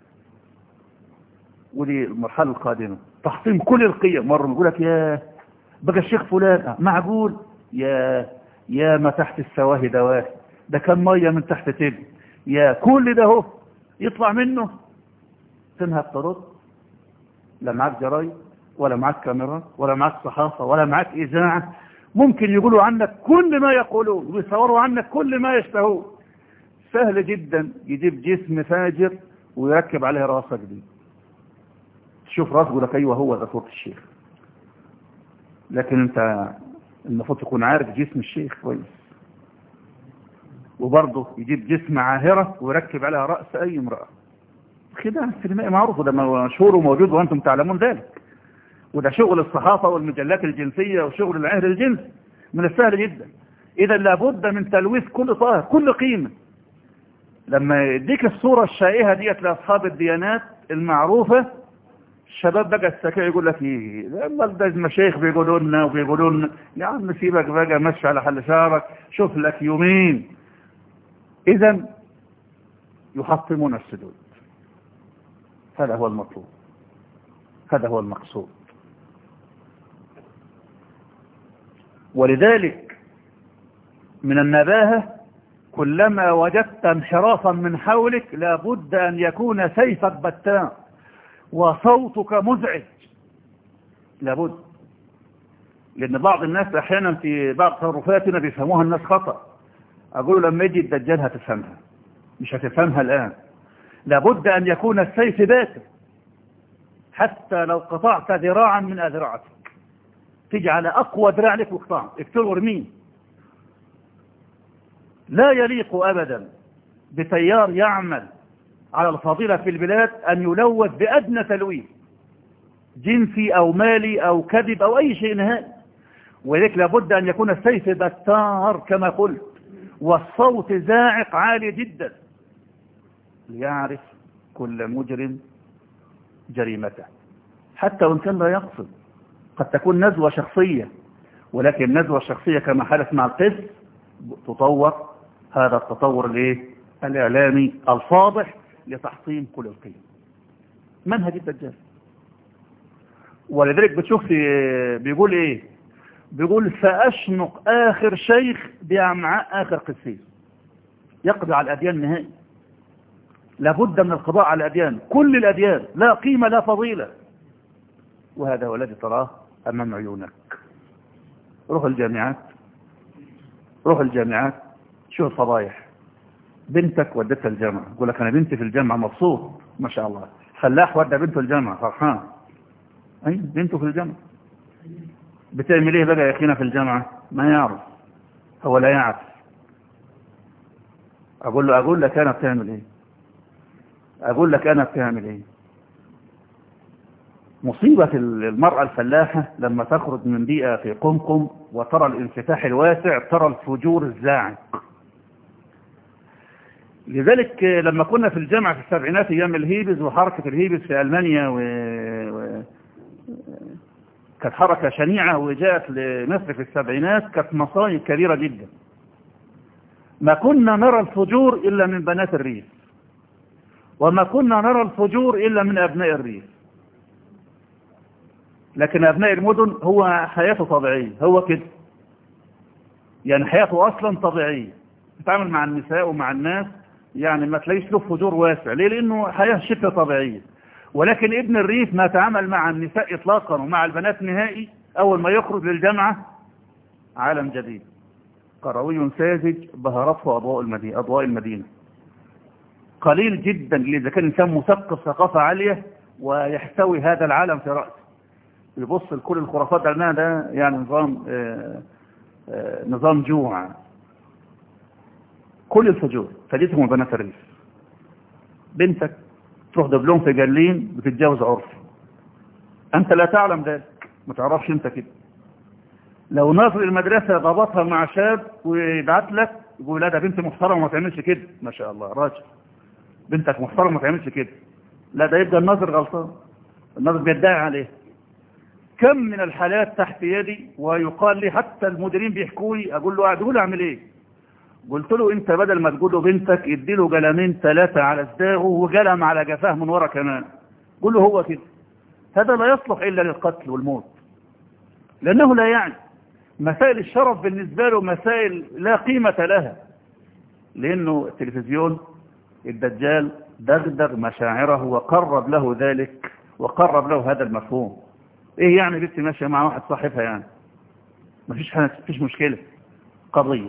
ودي المرحلة القادمة تحطيم كل القيم مرة يقول لك يا بقى الشيخ فلان معقول يا يا ما تحت السواهي دواه ده كان مية من تحت تل يا كل ده هو يطلع منه تنهب ترد لا معاك جرايد ولا معاك كاميرا ولا معاك صحافة ولا معاك إذاعة ممكن يقولوا عنك كل ما يقولون ويصوروا عنك كل ما يشتهون سهل جدا يجيب جسم فاجر ويركب عليه راسه جديد تشوف راسه يقول لك ايوه هو ده صوت الشيخ لكن انت المفروض تكون عارف جسم الشيخ كويس وبرضه يجيب جسم عاهرة ويركب عليها رأس أي امرأة خداع سينمائي معروف وده مشهور وموجود وأنتم تعلمون ذلك وده شغل الصحافة والمجلات الجنسية وشغل العهر الجنسي من السهل جدا إذا لابد من تلويث كل طاهر كل قيمة لما يديك الصورة الشائعة ديت لأصحاب الديانات المعروفة الشباب بقى السكاء يقول لك ايه لما ده المشايخ بيقولوا لنا وبيقولوا لنا يا عم سيبك بقى مشي على حل شعرك شوف لك يومين اذا يحطمون السدود هذا هو المطلوب هذا هو المقصود ولذلك من النباهة كلما وجدت انحرافا من حولك لابد أن يكون سيفك بتان وصوتك مزعج لابد لأن بعض الناس أحيانا في بعض تصرفاتنا بيفهموها الناس خطأ أقول لما يجي الدجال هتفهمها مش هتفهمها الآن لابد أن يكون السيف باتر حتى لو قطعت ذراعا من أذرعتك تيجي على أقوى ذراع لك واقطعه اقتله ورميه لا يليق أبدا بتيار يعمل على الفضيلة في البلاد أن يلوث بأدنى تلويث جنسي أو مالي أو كذب أو أي شيء نهائي ولذلك لابد أن يكون السيف بتار كما قلت والصوت زاعق عالي جدا ليعرف كل مجرم جريمته حتى وإن كان لا يقصد قد تكون نزوة شخصية ولكن النزوة الشخصية كما حدث مع القس تطور هذا التطور الايه الإعلامي الفاضح لتحطيم كل القيم منهج الدجال ولذلك بتشوف بيقول ايه بيقول سأشنق آخر شيخ بأمعاء آخر قسيس يقضي على الأديان نهائي لابد من القضاء على الأديان كل الأديان لا قيمة لا فضيلة وهذا هو الذي تراه أمام عيونك روح الجامعات روح الجامعات شوف الفضايح بنتك ودتها الجامعة يقول لك أنا بنتي في الجامعة مبسوط ما شاء الله فلاح ودى بنته الجامعة فرحان أي بنته في الجامعة بتعمل ايه بقى يا اخينا في الجامعة ما يعرف هو لا يعرف اقول له اقول لك انا بتعمل ايه اقول لك انا بتعمل ايه مصيبة المرأة الفلاحة لما تخرج من بيئة في قمقم وترى الانفتاح الواسع ترى الفجور الزاعق لذلك لما كنا في الجامعة في السبعينات ايام الهيبز وحركة الهيبز في المانيا و... و... كانت حركة شنيعة وجاءت لمصر في السبعينات كانت مصايب كبيرة جدا ما كنا نرى الفجور إلا من بنات الريف وما كنا نرى الفجور إلا من أبناء الريف لكن أبناء المدن هو حياته طبيعية هو كده يعني حياته أصلا طبيعية يتعامل مع النساء ومع الناس يعني ما تلاقيش له فجور واسع ليه لأنه حياة شبه طبيعية ولكن ابن الريف ما تعامل مع النساء إطلاقا ومع البنات نهائي أول ما يخرج للجامعة عالم جديد قروي ساذج بهرته أضواء المدينة, أضواء المدينة قليل جدا إذا كان إنسان مثقف ثقافة عالية ويحتوي هذا العالم في رأسه يبص لكل الخرافات لأنها ده يعني نظام آآ آآ نظام جوع كل الفجور فديتهم بنات الريف بنتك تروح دبلوم في جلين بتتجاوز عرفي انت لا تعلم ذلك ما تعرفش انت كده لو ناظر المدرسة ضبطها مع شاب ويبعت لك يقول لا ده بنت محترمة ما تعملش كده ما شاء الله راجل بنتك محترمة ما تعملش كده لا ده يبقى الناظر غلطان الناظر بيدعي عليه كم من الحالات تحت يدي ويقال لي حتى المديرين بيحكوا لي اقول له قاعد اعمل ايه قلت له انت بدل ما تقول له بنتك ادي له قلمين ثلاثة على صداغه وقلم على جفاه من ورا كمان قول له هو كده هذا لا يصلح الا للقتل والموت لانه لا يعني مسائل الشرف بالنسبة له مسائل لا قيمة لها لانه التلفزيون الدجال دغدغ مشاعره وقرب له ذلك وقرب له هذا المفهوم ايه يعني بنتي ماشيه مع واحد صاحبها يعني مفيش حاجه مفيش مشكله قضيه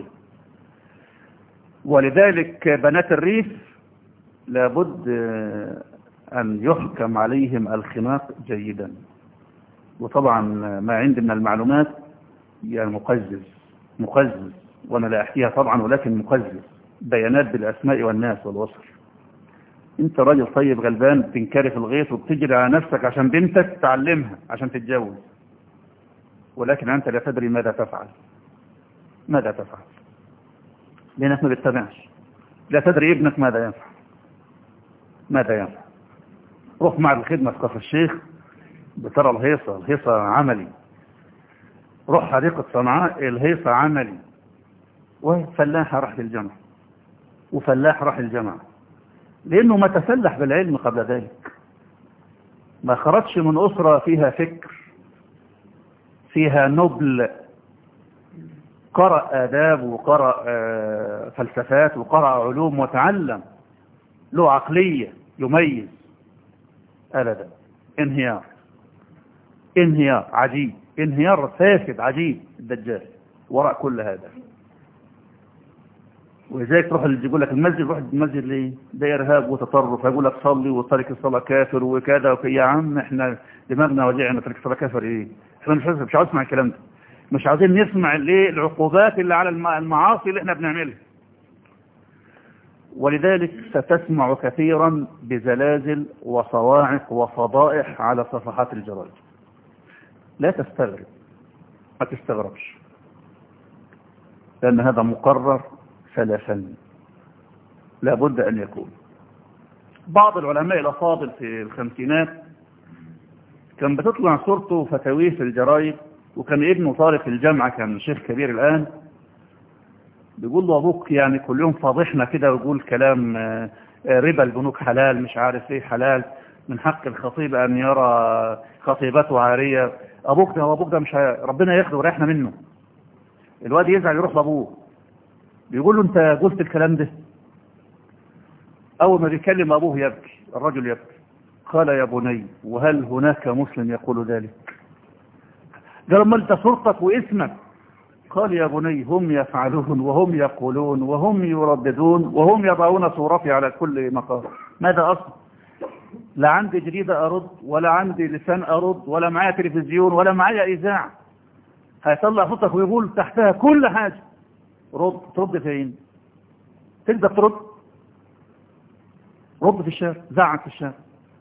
ولذلك بنات الريف لابد أن يحكم عليهم الخناق جيدا وطبعا ما عندي من المعلومات يعني مقزز مقزز وأنا لا أحكيها طبعا ولكن مقزز بيانات بالأسماء والناس والوصف انت راجل طيب غلبان تنكرف الغيط وبتجري على نفسك عشان بنتك تعلمها عشان تتجوز ولكن أنت لا تدري ماذا تفعل ماذا تفعل لأنك ما بتتابعش لا تدري ابنك ماذا ينفع ماذا ينفع روح مع الخدمة في كفر الشيخ بترى الهيصة الهيصة عملي روح حديقة صنعاء الهيصة عملي وفلاح راح للجامعة وفلاح راح الجامعة لأنه ما تسلح بالعلم قبل ذلك ما خرجش من أسرة فيها فكر فيها نبل قرأ آداب وقرأ فلسفات وقرأ علوم وتعلم له عقلية يميز أبدا انهيار انهيار عجيب انهيار فاسد عجيب الدجال وراء كل هذا ولذلك تروح اللي يقول لك المسجد روح المسجد ليه ده ارهاب وتطرف يقول لك صلي وترك الصلاه كافر وكذا وكذا يا عم احنا دماغنا وجعنا ترك الصلاه كافر ايه احنا مش مش عاوز اسمع الكلام ده مش عاوزين نسمع الايه العقوبات اللي على المعاصي اللي احنا بنعملها ولذلك ستسمع كثيرا بزلازل وصواعق وفضائح على صفحات الجرائد لا تستغرب ما تستغربش لأن هذا مقرر سلفا لا بد أن يكون بعض العلماء الأفاضل في الخمسينات كان بتطلع صورته وفتاويه في الجرايد وكان ابنه طالب في الجامعة كان شيخ كبير الآن بيقول له أبوك يعني كل يوم فاضحنا كده ويقول كلام ربا البنوك حلال مش عارف ايه حلال من حق الخطيب أن يرى خطيبته عارية أبوك ده أبوك ده مش ه... ربنا ياخده وريحنا منه الواد يزعل يروح لأبوه بيقول له أنت قلت الكلام ده أول ما بيكلم أبوه يبكي الرجل يبكي قال يا بني وهل هناك مسلم يقول ذلك قال ما انت صورتك واسمك قال يا بني هم يفعلون وهم يقولون وهم يرددون وهم يضعون صورتي على كل مقام ماذا أصل لا عندي جريدة أرد ولا عندي لسان أرد ولا معايا تلفزيون ولا معايا إذاعة هيطلع صوتك ويقول تحتها كل حاجة رد ترد فين تقدر ترد رد في الشارع زعق في الشارع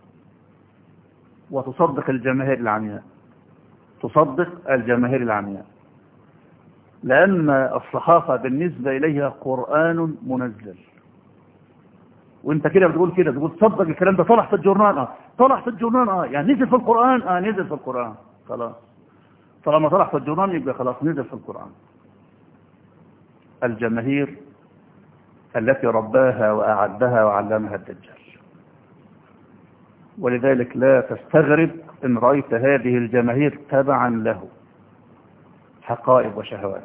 وتصدق الجماهير العمياء تصدق الجماهير العمياء لأن الصحافة بالنسبة إليها قرآن منزل وانت كده بتقول كده بتقول تصدق الكلام ده طلع في الجورنال اه طلع في الجورنال اه يعني نزل في القرآن اه نزل في القرآن خلاص طالما طلع في الجورنال يبقى خلاص نزل في القرآن الجماهير التي رباها وأعدها وعلمها الدجال ولذلك لا تستغرب إن رأيت هذه الجماهير تبعا له حقائب وشهوات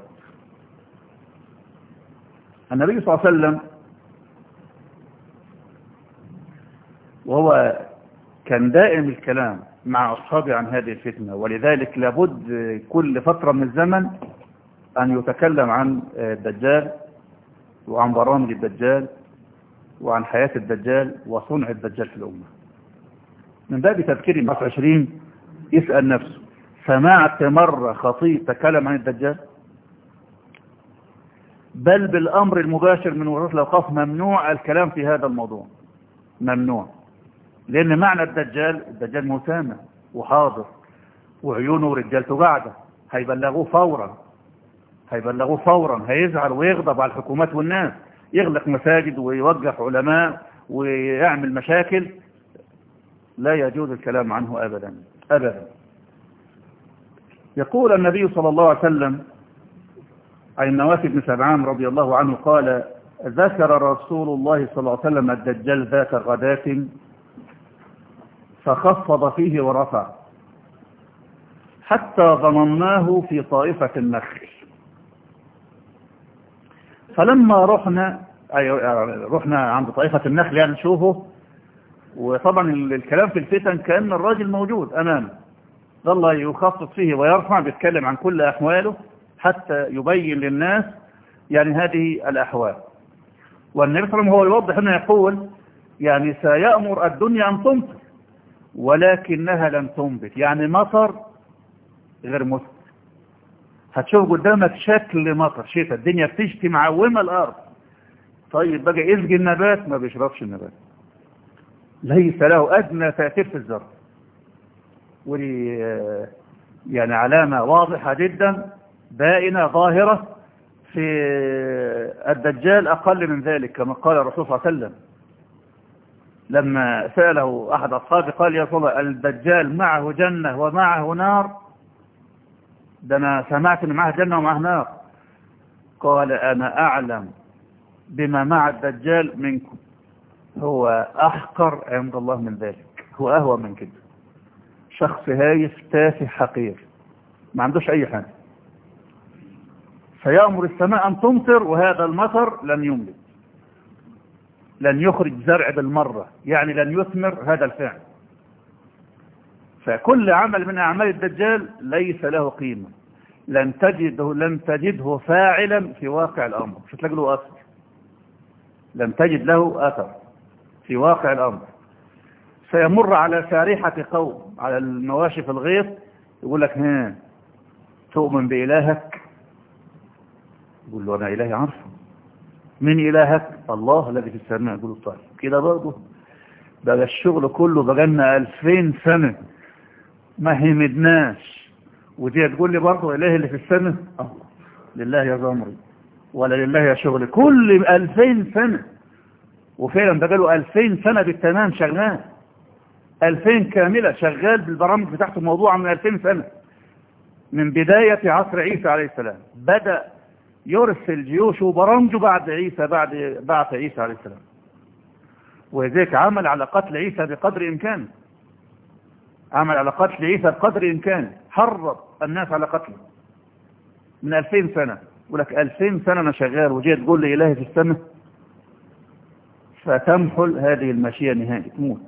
النبي صلى الله عليه وسلم وهو كان دائم الكلام مع أصحابه عن هذه الفتنة ولذلك لابد كل فترة من الزمن أن يتكلم عن الدجال وعن برامج الدجال وعن حياة الدجال وصنع الدجال في الأمة من باب تذكير الناس عشرين يسأل نفسه سمعت مرة خطيب تكلم عن الدجال بل بالأمر المباشر من وزارة الأوقاف ممنوع الكلام في هذا الموضوع ممنوع لأن معنى الدجال الدجال مسامع وحاضر وعيونه رجالته قاعدة هيبلغوه فورا هيبلغوه فورا هيزعل ويغضب على الحكومات والناس يغلق مساجد ويوقف علماء ويعمل مشاكل لا يجوز الكلام عنه أبدا أبدا يقول النبي صلى الله عليه وسلم عن النواس بن سبعان رضي الله عنه قال ذكر رسول الله صلى الله عليه وسلم الدجال ذات غداة فخفض فيه ورفع حتى ظنناه في طائفة النخل فلما رحنا أي رحنا عند طائفة النخل يعني نشوفه وطبعا الكلام في الفتن كأن الراجل موجود أمامه ظل يخصص فيه ويرفع بيتكلم عن كل أحواله حتى يبين للناس يعني هذه الأحوال والنبي صلى الله عليه وسلم هو يوضح أنه يقول يعني سيأمر الدنيا أن تمطر ولكنها لم تنبت يعني مطر غير مثمر هتشوف قدامك شكل مطر شتاء الدنيا بتشتي معومة الأرض طيب بقى يسقي النبات ما بيشربش النبات ليس له أدنى تأثير في الزرع ودي يعني علامة واضحة جدا بائنة ظاهرة في الدجال أقل من ذلك كما قال الرسول صلى الله عليه وسلم لما سأله أحد أصحابه قال يا صلى الدجال معه جنة ومعه نار ده أنا سمعت أن معه جنة ومعه نار قال أنا أعلم بما مع الدجال منكم هو أحقر عند الله من ذلك هو أهوى من كده شخص هايف تافه حقير ما عندوش أي حاجة فيأمر السماء أن تمطر وهذا المطر لن يملك لن يخرج زرع بالمرة يعني لن يثمر هذا الفعل فكل عمل من أعمال الدجال ليس له قيمة لن تجده لن تجده فاعلا في واقع الأمر مش هتلاقي له أثر لن تجد له أثر في واقع الأمر سيمر على سارحة قوم على المواشي في الغيط يقول لك ها تؤمن بإلهك يقول له أنا إلهي عارفه من إلهك الله الذي في السماء يقول له طيب كده برضه بقى الشغل كله بقى لنا 2000 سنة ما همدناش ودي تقول لي برضه إله اللي في السماء الله لله يا زمري ولا لله يا شغل كل 2000 سنة وفعلا بقى له 2000 سنة بالتمام شغال 2000 كاملة شغال بالبرامج بتاعته الموضوع من 2000 سنة من بداية عصر عيسى عليه السلام بدأ يرسل جيوشه وبرامجه بعد عيسى بعد بعث عيسى عليه السلام وذلك عمل على قتل عيسى بقدر إمكانه عمل على قتل عيسى بقدر إمكانه حرض الناس على قتله من 2000 سنة يقول لك 2000 سنة أنا شغال وجيت تقول لي إلهي في السماء فتمحل هذه الماشية نهائي تموت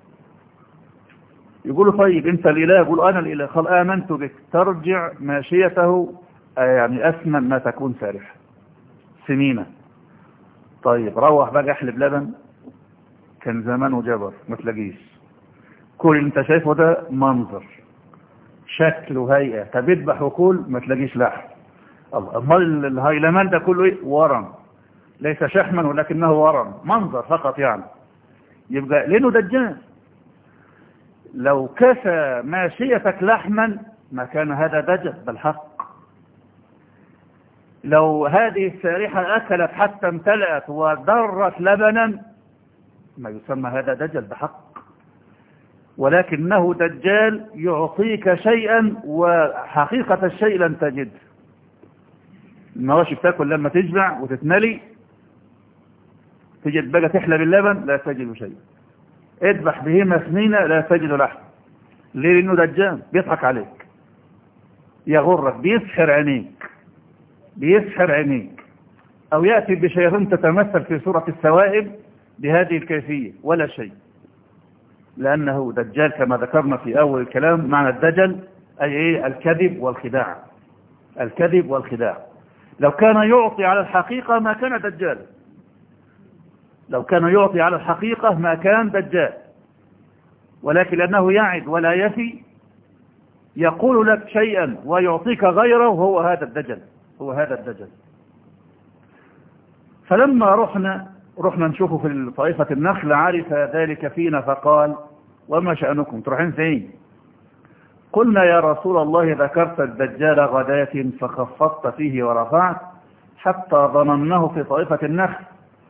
يقولوا طيب انت الاله يقول انا الاله قال امنت بك ترجع ماشيته يعني اثمن ما تكون سارحة سمينة طيب روح بقى احلب لبن كان زمانه جبر ما تلاقيش كل اللي انت شايفه ده منظر شكل وهيئة طب اذبح وكل ما تلاقيش لحم الله امال الهيلمان ده كله ايه ورم ليس شحما ولكنه ورم منظر فقط يعني يبقى لانه دجال لو كسى ماشيتك لحما ما كان هذا دجل بالحق لو هذه السارحة أكلت حتى امتلأت ودرت لبنا ما يسمى هذا دجل بحق ولكنه دجال يعطيك شيئا وحقيقة الشيء لن تجد المواشي بتاكل لما تجمع وتتملي تجد بقى تحلب اللبن لا تجد شيء اذبح بهما سنينة لا تجد لحم ليه لانه دجال بيضحك عليك يغرك بيسحر عينيك بيسحر عينيك او يأتي بشيطان تتمثل في صورة السوائب بهذه الكيفية ولا شيء لأنه دجال كما ذكرنا في أول الكلام معنى الدجل أي إيه الكذب والخداع الكذب والخداع لو كان يعطي على الحقيقة ما كان دجال لو كان يعطي على الحقيقة ما كان دجال ولكن لأنه يعد ولا يفي يقول لك شيئا ويعطيك غيره هو هذا الدجل هو هذا الدجل فلما رحنا رحنا نشوفه في طائفة النخل عرف ذلك فينا فقال وما شأنكم تروحين فين قلنا يا رسول الله ذكرت الدجال غداة فخفضت فيه ورفعت حتى ظنناه في طائفة النخل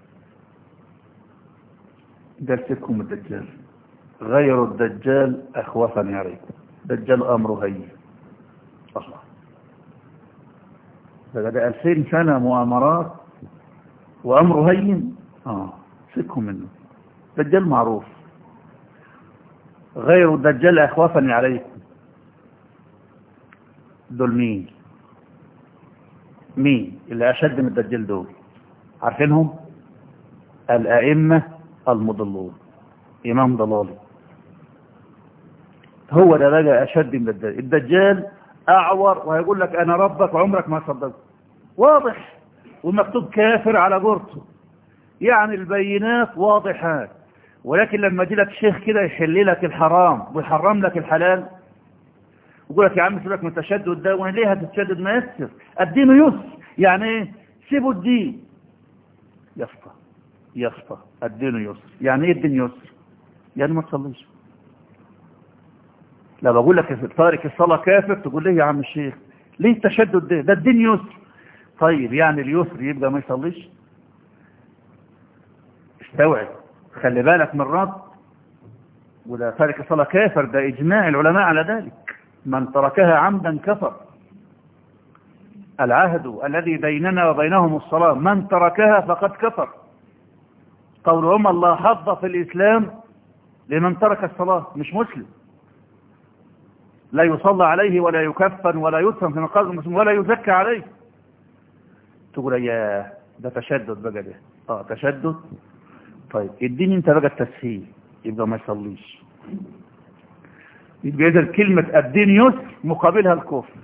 جلسكم الدجال غير الدجال أخوفا عليكم دجال أمره هي الله ده ألفين سنة مؤامرات وأمره هين آه سكهم منه دجال معروف غير الدجال أخوفا عليكم دول مين مين اللي أشد من الدجال دول عارفينهم الأئمة المضلون إمام ضلالي هو ده بقى أشد من الدجال الدجال أعور وهيقول لك أنا ربك عمرك ما صدقت واضح ومكتوب كافر على جرته يعني البينات واضحات ولكن لما يجي لك شيخ كده يحل لك الحرام ويحرم لك الحلال يقول لك يا عم سيبك من التشدد ده وانا ليه هتتشدد ما يسر الدين يسر يعني ايه سيبوا الدين يسطى يسطى الدين يسر يعني ايه الدين يسر يعني ما تصليش لا بقول لك تارك الصلاة كافر تقول ليه يا عم الشيخ ليه التشدد ده ده الدين يسر طيب يعني اليسر يبقى ما يصليش استوعب خلي بالك من الرد وده تارك الصلاة كافر ده إجماع العلماء على ذلك من تركها عمدا كفر العهد الذي بيننا وبينهم الصلاة من تركها فقد كفر قولهم الله حظ في الإسلام لمن ترك الصلاة مش مسلم لا يصلى عليه ولا يكفن ولا يدفن في مقام المسلم ولا يزكى عليه تقول يا ده تشدد بقى ده اه تشدد طيب اديني انت بقى التسهيل يبقى ما يصليش يبقى اذا كلمة الدين يسر مقابلها الكفر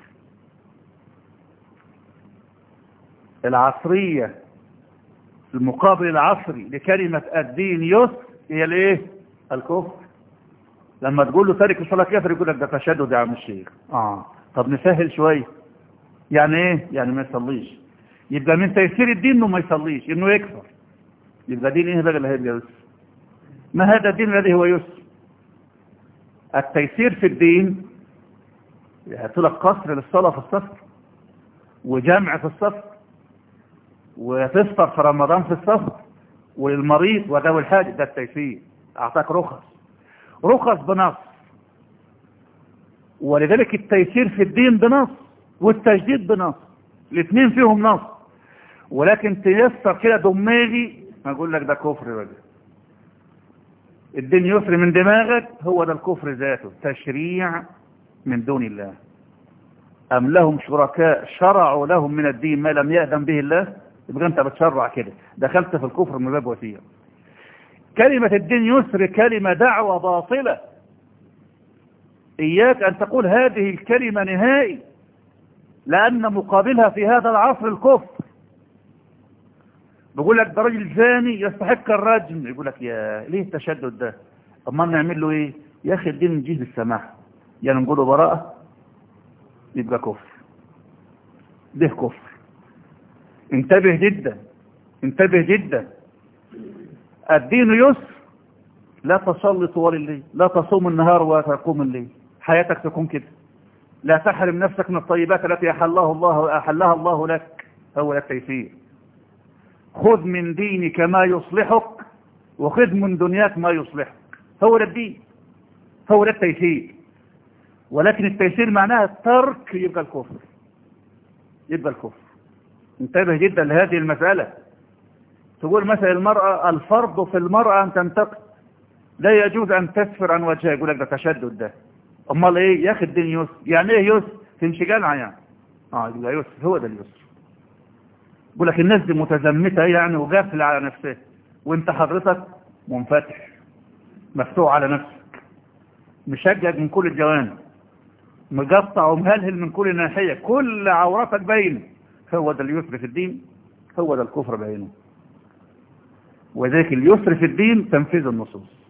العصرية المقابل العصري لكلمة الدين يسر هي الايه الكفر لما تقول له تارك الصلاة كافر يقول لك ده تشدد يا عم الشيخ اه طب نسهل شوية يعني ايه يعني ما يصليش يبقى من تيسير الدين انه ما يصليش انه يكفر يبقى دين ايه بقى اللي هيبقى يسر ما هذا الدين الذي هو يسر التيسير في الدين لك قصر للصلاة في السفر وجمع في السفر وتفطر في رمضان في السفر وللمريض وذوي الحاجة ده التيسير اعطاك رخص رخص بنص ولذلك التيسير في الدين بنص والتجديد بنص الاثنين فيهم نص ولكن تيسر كده دماغي ما اقول لك ده كفر بقى الدين يسر من دماغك هو ده الكفر ذاته تشريع من دون الله أم لهم شركاء شرعوا لهم من الدين ما لم يأذن به الله يبقى أنت بتشرع كده دخلت في الكفر من باب وسيلة كلمة الدين يسر كلمة دعوة باطلة إياك أن تقول هذه الكلمة نهائي لأن مقابلها في هذا العصر الكفر بقول لك ده راجل زاني يستحق الرجم يقول لك يا ليه التشدد ده اما نعمل له ايه يا اخي الدين نجيه بالسماح يعني نقول له براءة يبقى كفر ده كفر انتبه جدا انتبه جدا الدين يسر لا تصلي طوال الليل لا تصوم النهار وتقوم الليل حياتك تكون كده لا تحرم نفسك من الطيبات التي أحلها الله أحلها الله لك هو التيسير خذ من دينك ما يصلحك وخذ من دنياك ما يصلحك هو ده الدين هو ده التيسير ولكن التيسير معناها الترك يبقى الكفر يبقى الكفر انتبه جدا لهذه المسألة تقول مثلا المرأة الفرض في المرأة أن تنتقد لا يجوز أن تسفر عن وجهها يقول لك ده تشدد ده امال ايه يا اخي الدين يسر يعني ايه يسر تمشي جالعة يعني اه يبقى يسر هو ده اليسر يقول لك الناس دي متزمتة يعني وغافلة على نفسها وانت حضرتك منفتح مفتوح على نفسك مشجج من كل الجوانب مقطع ومهلهل من كل ناحية كل عوراتك باينه هو ده اليسر في الدين هو ده الكفر باينه وذلك اليسر في الدين تنفيذ النصوص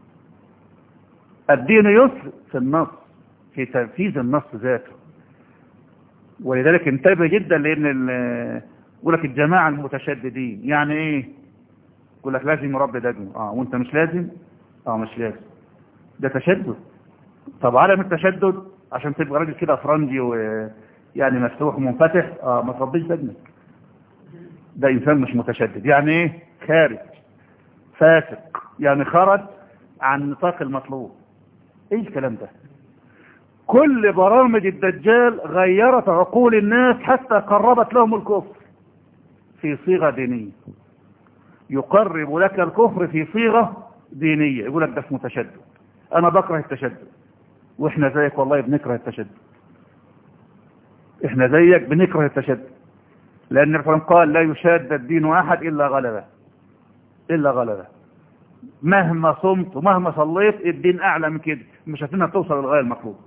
الدين يسر في النص في تنفيذ النص ذاته ولذلك انتبه جدا لان يقول لك الجماعة المتشددين يعني ايه يقول لك لازم يربي دجم اه وانت مش لازم اه مش لازم ده تشدد طب عالم التشدد عشان تبقى راجل كده فرنجي ويعني مفتوح ومنفتح اه ما تربيش دجمك ده انسان مش متشدد يعني ايه خارج فاسق يعني خرج عن نطاق المطلوب ايه الكلام ده كل برامج الدجال غيرت عقول الناس حتى قربت لهم الكفر في صيغة دينية يقرب لك الكفر في صيغة دينية يقول لك ده اسمه تشدد انا بكره التشدد واحنا زيك والله بنكره التشدد احنا زيك بنكره التشدد لان الرسول قال لا يشاد الدين احد الا غلبه الا غلبه مهما صمت ومهما صليت الدين اعلى من كده مش هتنها توصل للغايه المطلوبه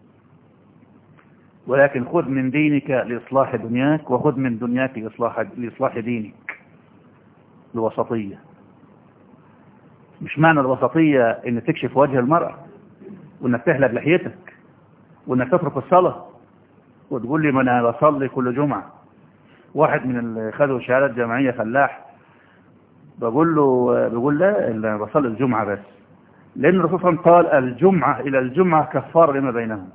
ولكن خذ من دينك لإصلاح دنياك وخذ من دنياك لإصلاح, لإصلاح دينك الوسطية مش معنى الوسطية ان تكشف وجه المرأة وانك تحلب لحيتك وانك تترك الصلاة وتقول لي ما انا بصلي كل جمعة واحد من اللي خدوا شهادات جامعية فلاح بقول له بقول لا انا بصلي الجمعة بس لان الرسول صلى الله عليه وسلم قال الجمعة الى الجمعة كفار لما بينهم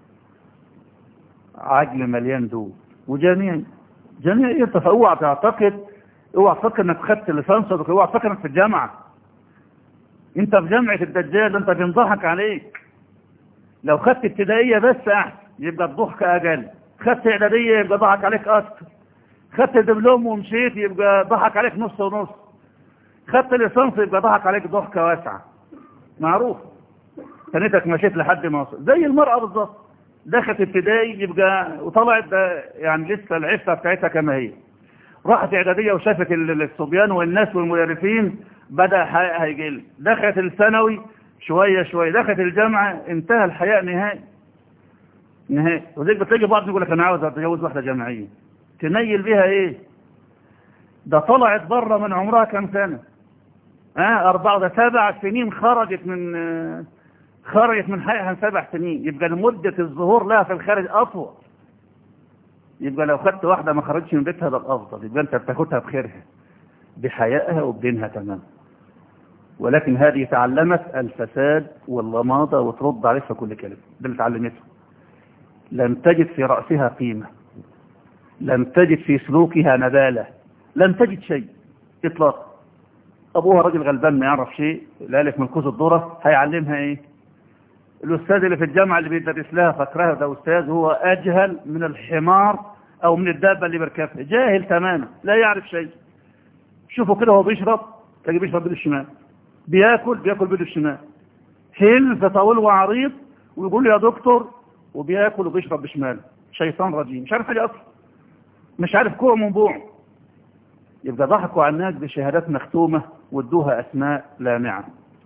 عجل مليان دول وجميع جميع ايه فاوعى تعتقد اوعى تفكر انك خدت لسانسك اوعى تفكر انك في الجامعة انت في جامعة الدجال انت بينضحك عليك لو خدت ابتدائية بس احسن يبقى الضحك اقل خدت اعدادية يبقى ضحك عليك اكتر خدت دبلوم ومشيت يبقى ضحك عليك نص ونص خدت ليسانس يبقى ضحك عليك ضحكة واسعة معروف ثانيتك مشيت لحد ما وصل زي المرأة بالظبط دخلت ابتدائي يبقى وطلعت يعني لسه العفة بتاعتها كما هي راحت اعدادية وشافت الصبيان والناس والمدرسين بدأ حياء هيجل دخلت الثانوي شوية شوية دخلت الجامعة انتهى الحياء نهائي نهائي وزيك بتلاقي بعض يقول لك انا عاوز اتجوز واحدة جامعية تنيل بيها ايه ده طلعت بره من عمرها كم سنة اه اربعة ده سبع سنين خرجت من آه خرجت من حياتها سبع سنين يبقى لمدة الظهور لها في الخارج أطول يبقى لو خدت واحدة ما خرجتش من بيتها ده الأفضل يبقى أنت بتاخدها بخيرها بحيائها وبدينها تمام ولكن هذه تعلمت الفساد واللماضة وترد عليها كل كلمة ده اللي تعلمته لم تجد في رأسها قيمة لم تجد في سلوكها نبالة لم تجد شيء إطلاقا أبوها راجل غلبان ما يعرف شيء لا لك من كوز الذرة هيعلمها إيه الأستاذ اللي في الجامعة اللي بيدرس لها فاكرها ده أستاذ هو أجهل من الحمار أو من الدابة اللي بيركبها جاهل تماما لا يعرف شيء شوفوا كده هو بيشرب تلاقيه بيشرب بيده الشمال بياكل بياكل بيده الشمال حلف طويل وعريض ويقول له يا دكتور وبياكل وبيشرب بشماله شيطان رجيم مش عارف حاجة أصلا مش عارف كوع من بوع يبقى ضحكوا على الناس بشهادات مختومة وادوها أسماء لامعة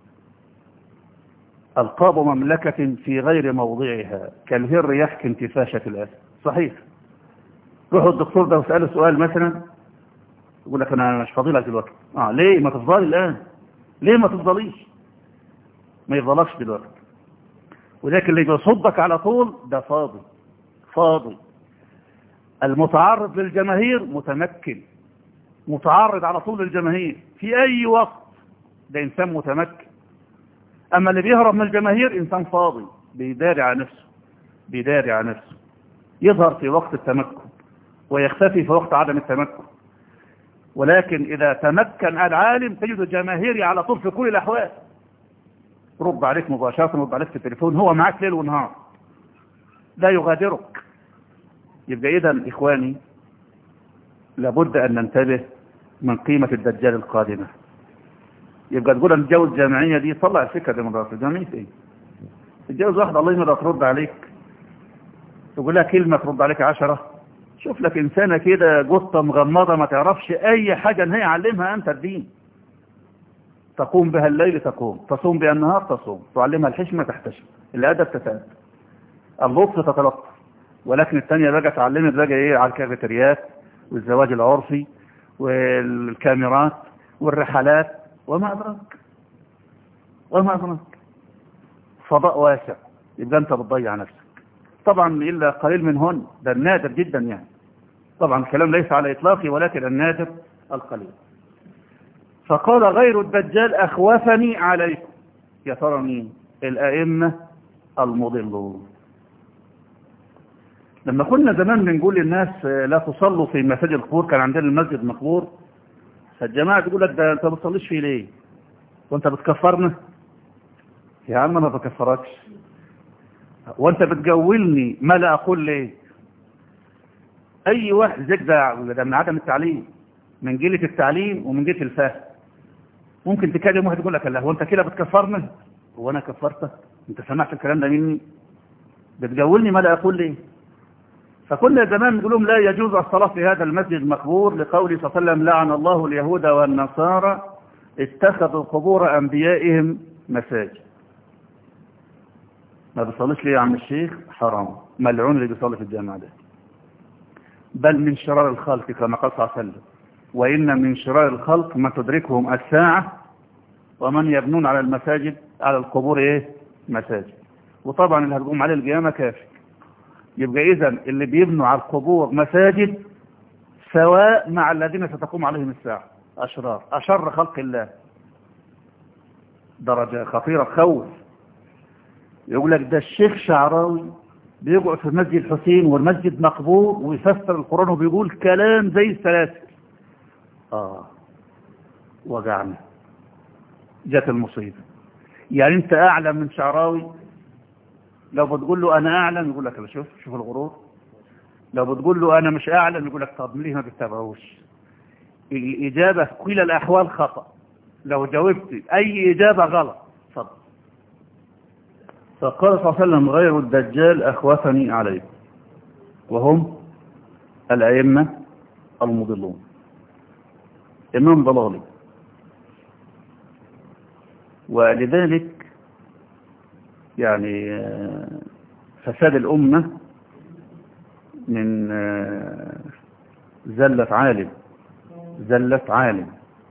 ألقاب مملكة في غير موضعها كالهر يحكي انتفاشة الأسد صحيح روحوا الدكتور ده وسأله سؤال مثلا يقول لك أنا مش فاضي لك دلوقتي آه ليه ما تفضلي الآن ليه ما تفضليش ما يفضلكش دلوقتي ولكن اللي بيصدك على طول ده فاضي فاضي المتعرض للجماهير متمكن متعرض على طول للجماهير في أي وقت ده إنسان متمكن أما اللي بيهرب من الجماهير إنسان فاضي بيداري على نفسه بيداري على نفسه يظهر في وقت التمكن ويختفي في وقت عدم التمكن ولكن إذا تمكن العالم تجد الجماهير على طول في كل الأحوال رد عليك مباشرة رد عليك في التليفون هو معاك ليل ونهار لا يغادرك يبقى إذا إخواني لابد أن ننتبه من قيمة الدجال القادمة يبقى تقول الجو الجامعية دي طلع الفكرة دي مرات جامعية ايه تتجوز واحدة الله يمدى ترد عليك تقول لها كلمة ترد عليك عشرة شوف لك إنسانة كده قطة مغمضة ما تعرفش أي حاجة إن هي علمها أنت الدين تقوم بها الليل تقوم تصوم بها النهار تصوم تعلمها الحشمة تحتشم الأدب تتأدب اللطف تتلطف ولكن الثانية بقى تعلمت بقى إيه على الكافيتريات والزواج العرفي والكاميرات والرحلات وما أدراك وما أدراك فضاء واسع يبقى أنت بتضيع نفسك طبعا إلا قليل منهن ده النادر جدا يعني طبعا الكلام ليس على إطلاقي ولكن النادر القليل فقال غير الدجال أخوفني عليكم يا ترى مين الأئمة المضلون لما كنا زمان بنقول للناس لا تصلوا في مساجد القبور كان عندنا المسجد مقبور فالجماعة تقول لك ده انت ما بتصليش فيه ليه وانت بتكفرنا يا عم ما بكفركش وانت بتجولني ما لا اقول ليه اي واحد زيك ده ده من عدم التعليم من جيلة التعليم ومن جيلة الفهم ممكن تكلم واحد يقول لك لا هو انت كده بتكفرنا هو انا كفرتك انت سمعت الكلام ده مني بتجولني ما لا اقول ليه فكنا زمان نقول لهم لا يجوز الصلاة في هذا المسجد مقبور لقوله صلى الله عليه وسلم لعن الله اليهود والنصارى اتخذوا قبور أنبيائهم مساجد ما بيصليش ليه يا عم الشيخ حرام ملعون اللي بيصلي في الجامعة ده بل من شرار الخلق كما قال صلى الله عليه وسلم وإن من شرار الخلق ما تدركهم الساعة ومن يبنون على المساجد على القبور ايه مساجد وطبعا اللي هتقوم عليه القيامة كافر يبقى إذا اللي بيبنوا على القبور مساجد سواء مع الذين ستقوم عليهم الساعة أشرار أشر خلق الله درجة خطيرة خوف يقول لك ده الشيخ شعراوي بيقعد في مسجد الحسين والمسجد مقبور ويفسر القرآن وبيقول كلام زي السلاسل آه وجعنا جت المصيبة يعني انت أعلم من شعراوي لو بتقول له أنا أعلم يقول لك شوف شوف الغرور لو بتقول له أنا مش أعلم يقول لك طب ليه ما بتتابعوش الإجابة في كل الأحوال خطأ لو جاوبت أي إجابة غلط اتفضل فقال صلى الله عليه وسلم غير الدجال أخوفني عليه وهم الأئمة المضلون إمام ضلالي ولذلك يعني فساد الأمة من زلة عالم زلة عالم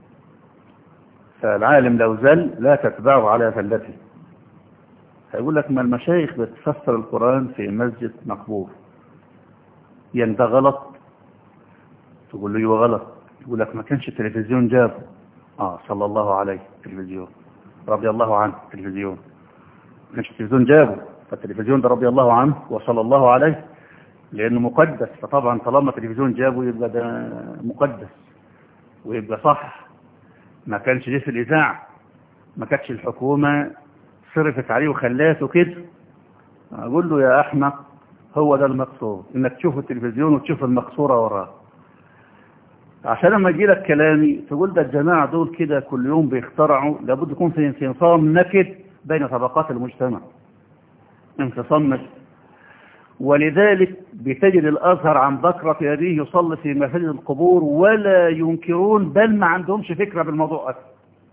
فالعالم لو زل لا تتبعه على زلته هيقول لك ما المشايخ بتفسر القرآن في مسجد مقبور يعني ده غلط تقول له ايوه غلط يقول لك ما كانش التلفزيون جابه اه صلى الله عليه التلفزيون رضي الله عنه التلفزيون ما كانش التلفزيون جابه فالتلفزيون ده رضي الله عنه وصلى الله عليه لانه مقدس فطبعا طالما التلفزيون جابه يبقى ده مقدس ويبقى صح ما كانش ليه في الاذاعه ما كانتش الحكومه صرفت عليه وخلاته كده اقول له يا احمق هو ده المقصود انك تشوف التلفزيون وتشوف المقصوره وراه عشان لما يجي لك كلامي تقول ده الجماعه دول كده كل يوم بيخترعوا لابد يكون في انفصام نكد بين طبقات المجتمع انفصام نكد ولذلك بتجد الازهر عن بكرة يديه يصلي في مساجد القبور ولا ينكرون بل ما عندهمش فكرة بالموضوع أصلا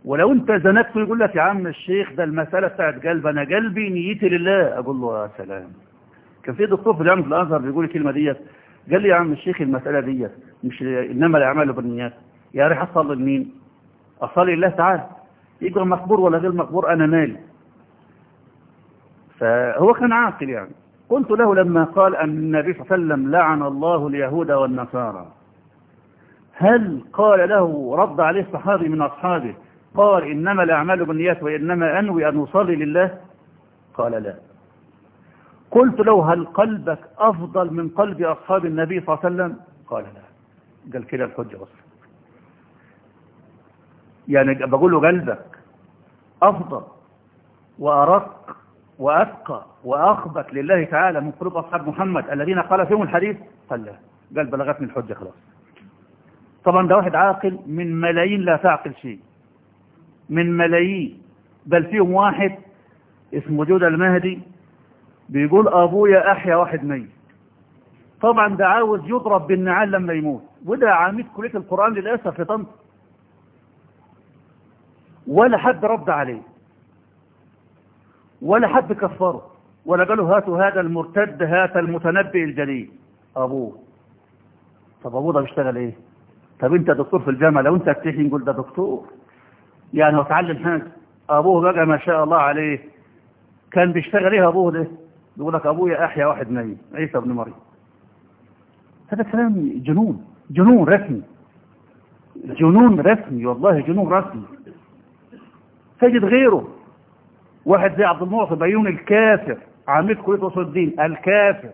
ولو انت زنقته يقول لك يا عم الشيخ ده المسألة بتاعت قلب انا قلبي نيتي لله اقول له يا سلام كان في دكتور في جامعة الازهر بيقول الكلمة ديت قال لي يا عم الشيخ المسألة ديت مش انما الاعمال بالنيات يا ريح اصلي لمين اصلي لله تعالى يبقى مقبور ولا غير مقبور انا مالي فهو كان عاقل يعني قلت له لما قال أن النبي صلى الله عليه وسلم لعن الله اليهود والنصارى هل قال له رد عليه صحابي من أصحابه قال إنما الأعمال بالنيات وإنما أنوي أن أصلي لله قال لا قلت له هل قلبك أفضل من قلب أصحاب النبي صلى الله عليه وسلم قال لا قال كده الحجة بس يعني بقول له قلبك أفضل وأرق وأتقى وأخبت لله تعالى من قلوب أصحاب محمد الذين قال فيهم الحديث قال لا قال بلغتني الحجة خلاص طبعا ده واحد عاقل من ملايين لا تعقل شيء من ملايين بل فيهم واحد اسمه جود المهدي بيقول أبويا أحيا واحد ميت طبعا ده عاوز يضرب بالنعال لما يموت وده عميد كلية القرآن للأسف في طنطا ولا حد رد عليه ولا حد كفره ولا قالوا هاتوا هذا المرتد هات المتنبئ الجليل أبوه طب أبوه ده بيشتغل إيه طب أنت دكتور في الجامعة لو أنت بتحكي نقول ده دكتور يعني هو اتعلم حاجة أبوه بقى ما شاء الله عليه كان بيشتغل إيه أبوه ده يقول لك أبويا أحيا واحد ميت عيسى ابن مريم هذا كلام جنون جنون رسمي جنون رسمي والله جنون رسمي تجد غيره واحد زي عبد المعطي بيون الكافر عميد كلية أصول الدين الكافر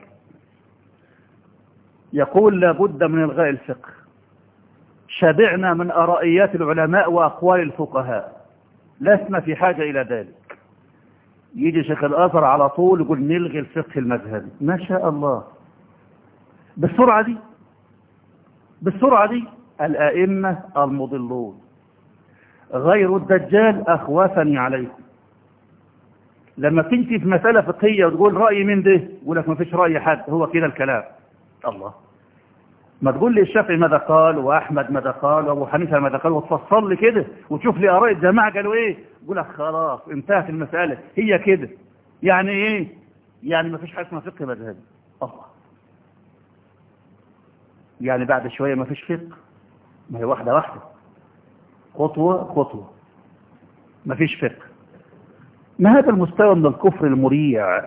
يقول لابد من إلغاء الفقه شبعنا من أرائيات العلماء وأقوال الفقهاء لسنا في حاجة إلى ذلك يجي شيخ الأزهر على طول يقول نلغي الفقه المذهبي ما شاء الله بالسرعة دي بالسرعة دي الأئمة المضلون غير الدجال أخوفني عليكم لما تنتي في مسألة فقهية وتقول رأي من ده يقول لك ما فيش رأي حد هو كده الكلام الله ما تقول لي الشافعي ماذا قال وأحمد ماذا قال وأبو حنيفة ماذا قال وتفصل لي كده وتشوف لي آراء الجماعة قالوا إيه يقول لك خلاص انتهت المسألة هي كده يعني إيه يعني ما فيش حاجة اسمها فقه مذهبي الله يعني بعد شوية ما فيش فقه ما هي واحدة واحدة خطوة خطوة ما فيش فقه ما هذا المستوى من الكفر المريع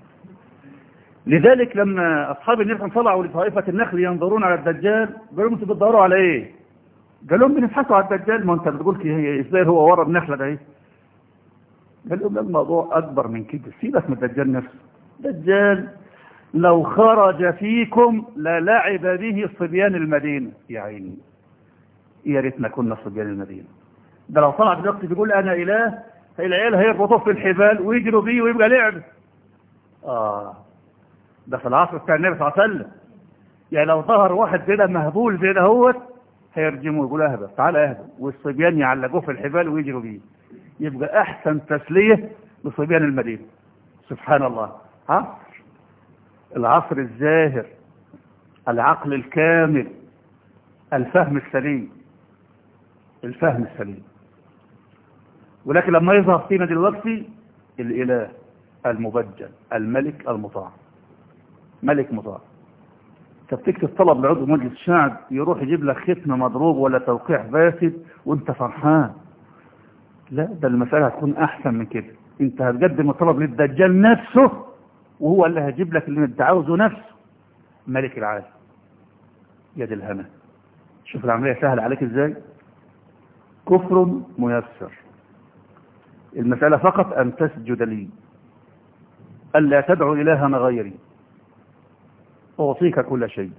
لذلك لما أصحاب النبي طلعوا لطائفة النخل ينظرون على الدجال قالوا انتوا بتدوروا على ايه قال لهم بنبحثوا على الدجال ما انت بتقول هي ازاي هو ورا النخلة ده ايه قال لهم الموضوع اكبر من كده سيبك من الدجال نفسه الدجال لو خرج فيكم للعب به صبيان المدينة يا عيني يا ريتنا كنا صبيان المدينة ده لو طلع دلوقتي بيقول انا اله العيال هيربطوه في الحبال ويجروا بيه ويبقى لعب اه ده في العصر بتاع النبي صلى الله عليه وسلم يعني لو ظهر واحد كده مهبول زي دهوت هيرجموه يقول اهبل تعال اهبل والصبيان يعلقوه في الحبال ويجروا بيه يبقى احسن تسليه لصبيان المدينه سبحان الله عصر العصر الزاهر العقل الكامل الفهم السليم الفهم السليم ولكن لما يظهر فينا دلوقتي الاله المبجل الملك المطاع ملك مطاع تبتكتب طلب لعضو مجلس الشعب يروح يجيب لك ختم مضروب ولا توقيع فاسد وانت فرحان لا ده المسألة هتكون احسن من كده انت هتقدم الطلب للدجال نفسه وهو اللي هيجيب لك اللي انت عاوزه نفسه ملك العالم يد الهنا شوف العملية سهلة عليك ازاي كفر ميسر المسألة فقط أن تسجد لي ألا تدعو إلها غيري أعطيك كل شيء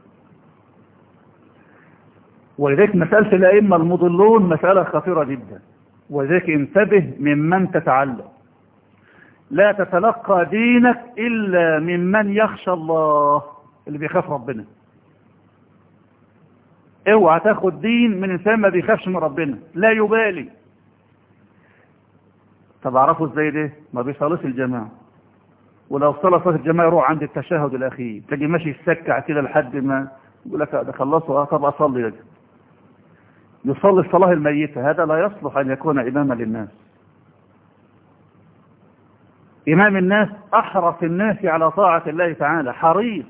ولذلك مسألة الأئمة المضلون مسألة خطيرة جدا ولذلك انتبه ممن تتعلم لا تتلقى دينك إلا ممن يخشى الله اللي بيخاف ربنا اوعى تاخد دين من انسان ما بيخافش من ربنا لا يبالي طب اعرفوا ازاي ده ما بيصليش الجماعه ولو صلى صلاه الجماعه يروح عند التشهد الاخير تجي ماشي يسكع كده لحد ما يقول لك ده خلصوا اه طب اصلي لك يصلي الصلاة الميتة هذا لا يصلح أن يكون إماما للناس إمام الناس أحرص الناس على طاعة الله تعالى حريص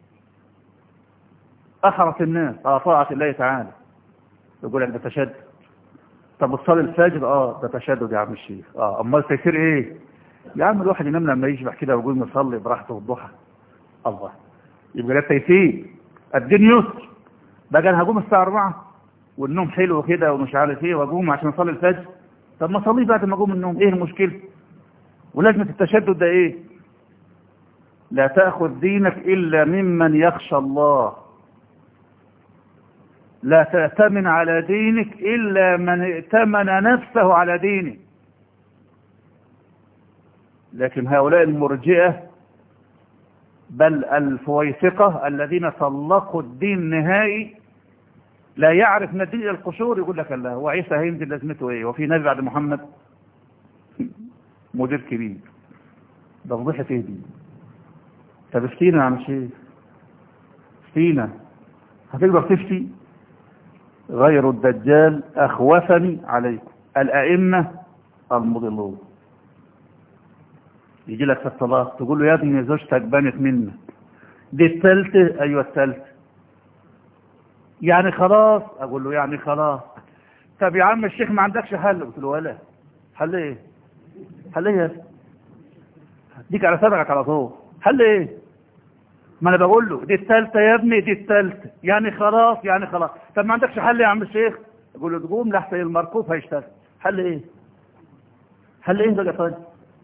أحرص الناس على طاعة الله تعالى يقول لك ده تشدد طب تصلي الفجر اه ده تشدد يا عم الشيخ اه امال تيسير ايه يا عم الواحد ينام لما يشبع كده ويقول يصلي براحته الضحى الله يبقى ده تيسير الدين يسر بقى انا هقوم الساعه 4 والنوم حلو كده ومش عارف ايه واقوم عشان اصلي الفجر طب ما اصليه بعد ما اقوم النوم ايه المشكله ولازمه التشدد ده ايه لا تاخذ دينك الا ممن يخشى الله لا تأتمن على دينك إلا من ائتمن نفسه على دينه لكن هؤلاء المرجئة بل الفويسقة الذين طلقوا الدين نهائي لا يعرف من الدين إلى القشور يقول لك الله وعيسى هينزل لازمته ايه وفي نبي بعد محمد مدير كبير ده فضيحة ايه دي طب افتينا يا عم شيخ افتينا هتقدر تفتي غير الدجال أخوفني عليكم الأئمة المضلون يجي لك في الطلاق تقول له يا ابني زوجتك بانت منك دي الثالثة أيوة الثالثة يعني خلاص أقول له يعني خلاص طب يا عم الشيخ ما عندكش حل قلت له ولا حل ايه حل ايه ديك على صدرك على طول حل ايه ما انا بقول له دي الثالثه يا ابني دي الثالثه يعني خلاص يعني خلاص طب ما عندكش حل يا عم الشيخ اقول له تقوم لحسن المركوب هيشتغل حل ايه حل ايه بقى طيب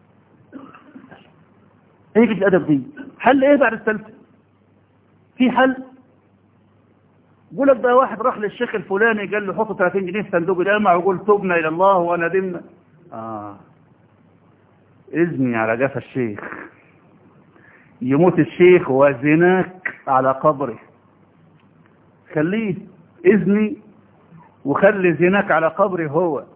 ايه قلة الادب دي حل ايه بعد الثالثه في حل يقول لك ده واحد راح للشيخ الفلاني قال له حط 30 جنيه في صندوق الجامع وقول تبنا الى الله وندمنا اه اذني على جفا الشيخ يموت الشيخ وزناك على قبره خليه اذني وخلي زناك على قبره هو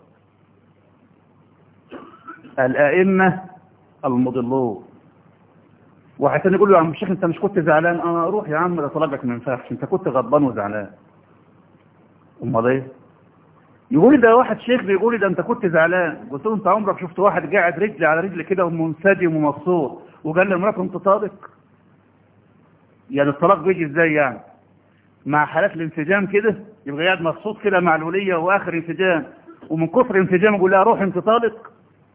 الائمه المضلون واحد تاني يقول له يا عم الشيخ انت مش كنت زعلان اه روح يا عم ده طلبك ما ينفعش انت كنت غضبان وزعلان امال ايه يقول لي ده واحد شيخ بيقول لي ده انت كنت زعلان قلت له انت عمرك شفت واحد قاعد رجل على رجل كده ومنسجم ومبسوط وقال لمراته انت طالق يعني الطلاق بيجي ازاي يعني مع حالات الانسجام كده يبقى قاعد مبسوط كده مع الوليه واخر انسجام ومن كثر انسجام يقول لها روح انت طالق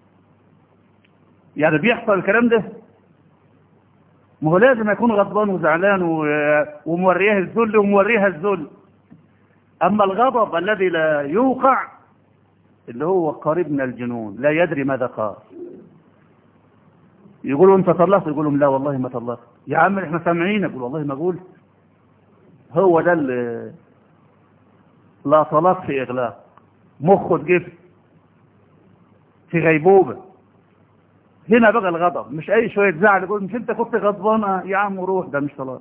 يعني بيحصل الكلام ده ما هو لازم يكون غضبان وزعلان وموريها الذل وموريها الذل أما الغضب الذي لا يوقع اللي هو قريب من الجنون لا يدري ماذا قال يقولوا انت طلقت يقول لهم لا والله ما طلقت يا عم احنا سامعين يقول والله ما قلت هو ده اللي لا طلاق في اغلاق مخه تجف في غيبوبه هنا بقى الغضب مش اي شويه زعل يقول مش انت كنت غضبانه يا عم روح ده مش طلاق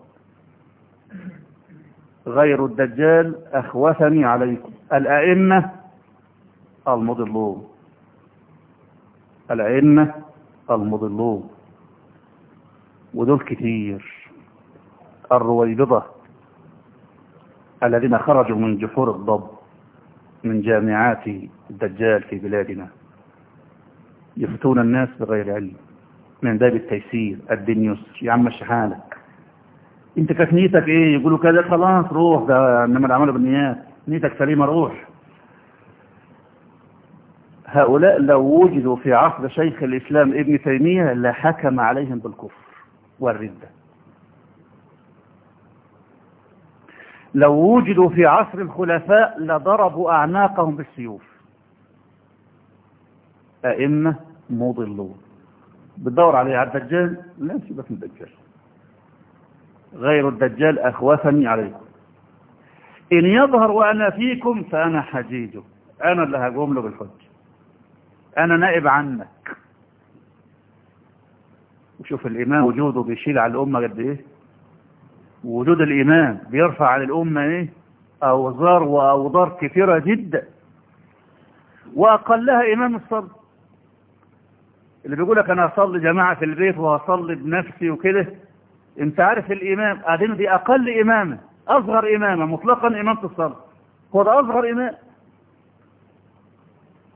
غير الدجال أخوفني عليكم الأئمة المضلون الأئمة المضلون ودول كتير الرويبضة الذين خرجوا من جحور الضب من جامعات الدجال في بلادنا يفتون الناس بغير علم من باب التيسير الدين يسر يا عم حالك انت كانت نيتك ايه يقولوا كذا خلاص روح ده انما العمل بالنيات نيتك سليمه روح هؤلاء لو وجدوا في عصر شيخ الاسلام ابن تيميه لحكم عليهم بالكفر والرده لو وجدوا في عصر الخلفاء لضربوا اعناقهم بالسيوف ائمه مضلون بتدور عليه على الدجال لا سيبك من الدجال غير الدجال أخوفني عليكم إن يظهر وأنا فيكم فأنا حجيجه أنا اللي هقوم له بالحج أنا نائب عنك وشوف الإمام وجوده بيشيل على الأمة قد إيه وجود الإمام بيرفع على الأمة إيه أوزار وأوضار كثيرة جدا وأقلها إمام الصلاة اللي بيقول لك أنا أصلي جماعة في البيت وأصلي بنفسي وكده انت عارف الامام قاعدين دي اقل امامه اصغر امامه مطلقا امامه الصلاه هو ده اصغر امام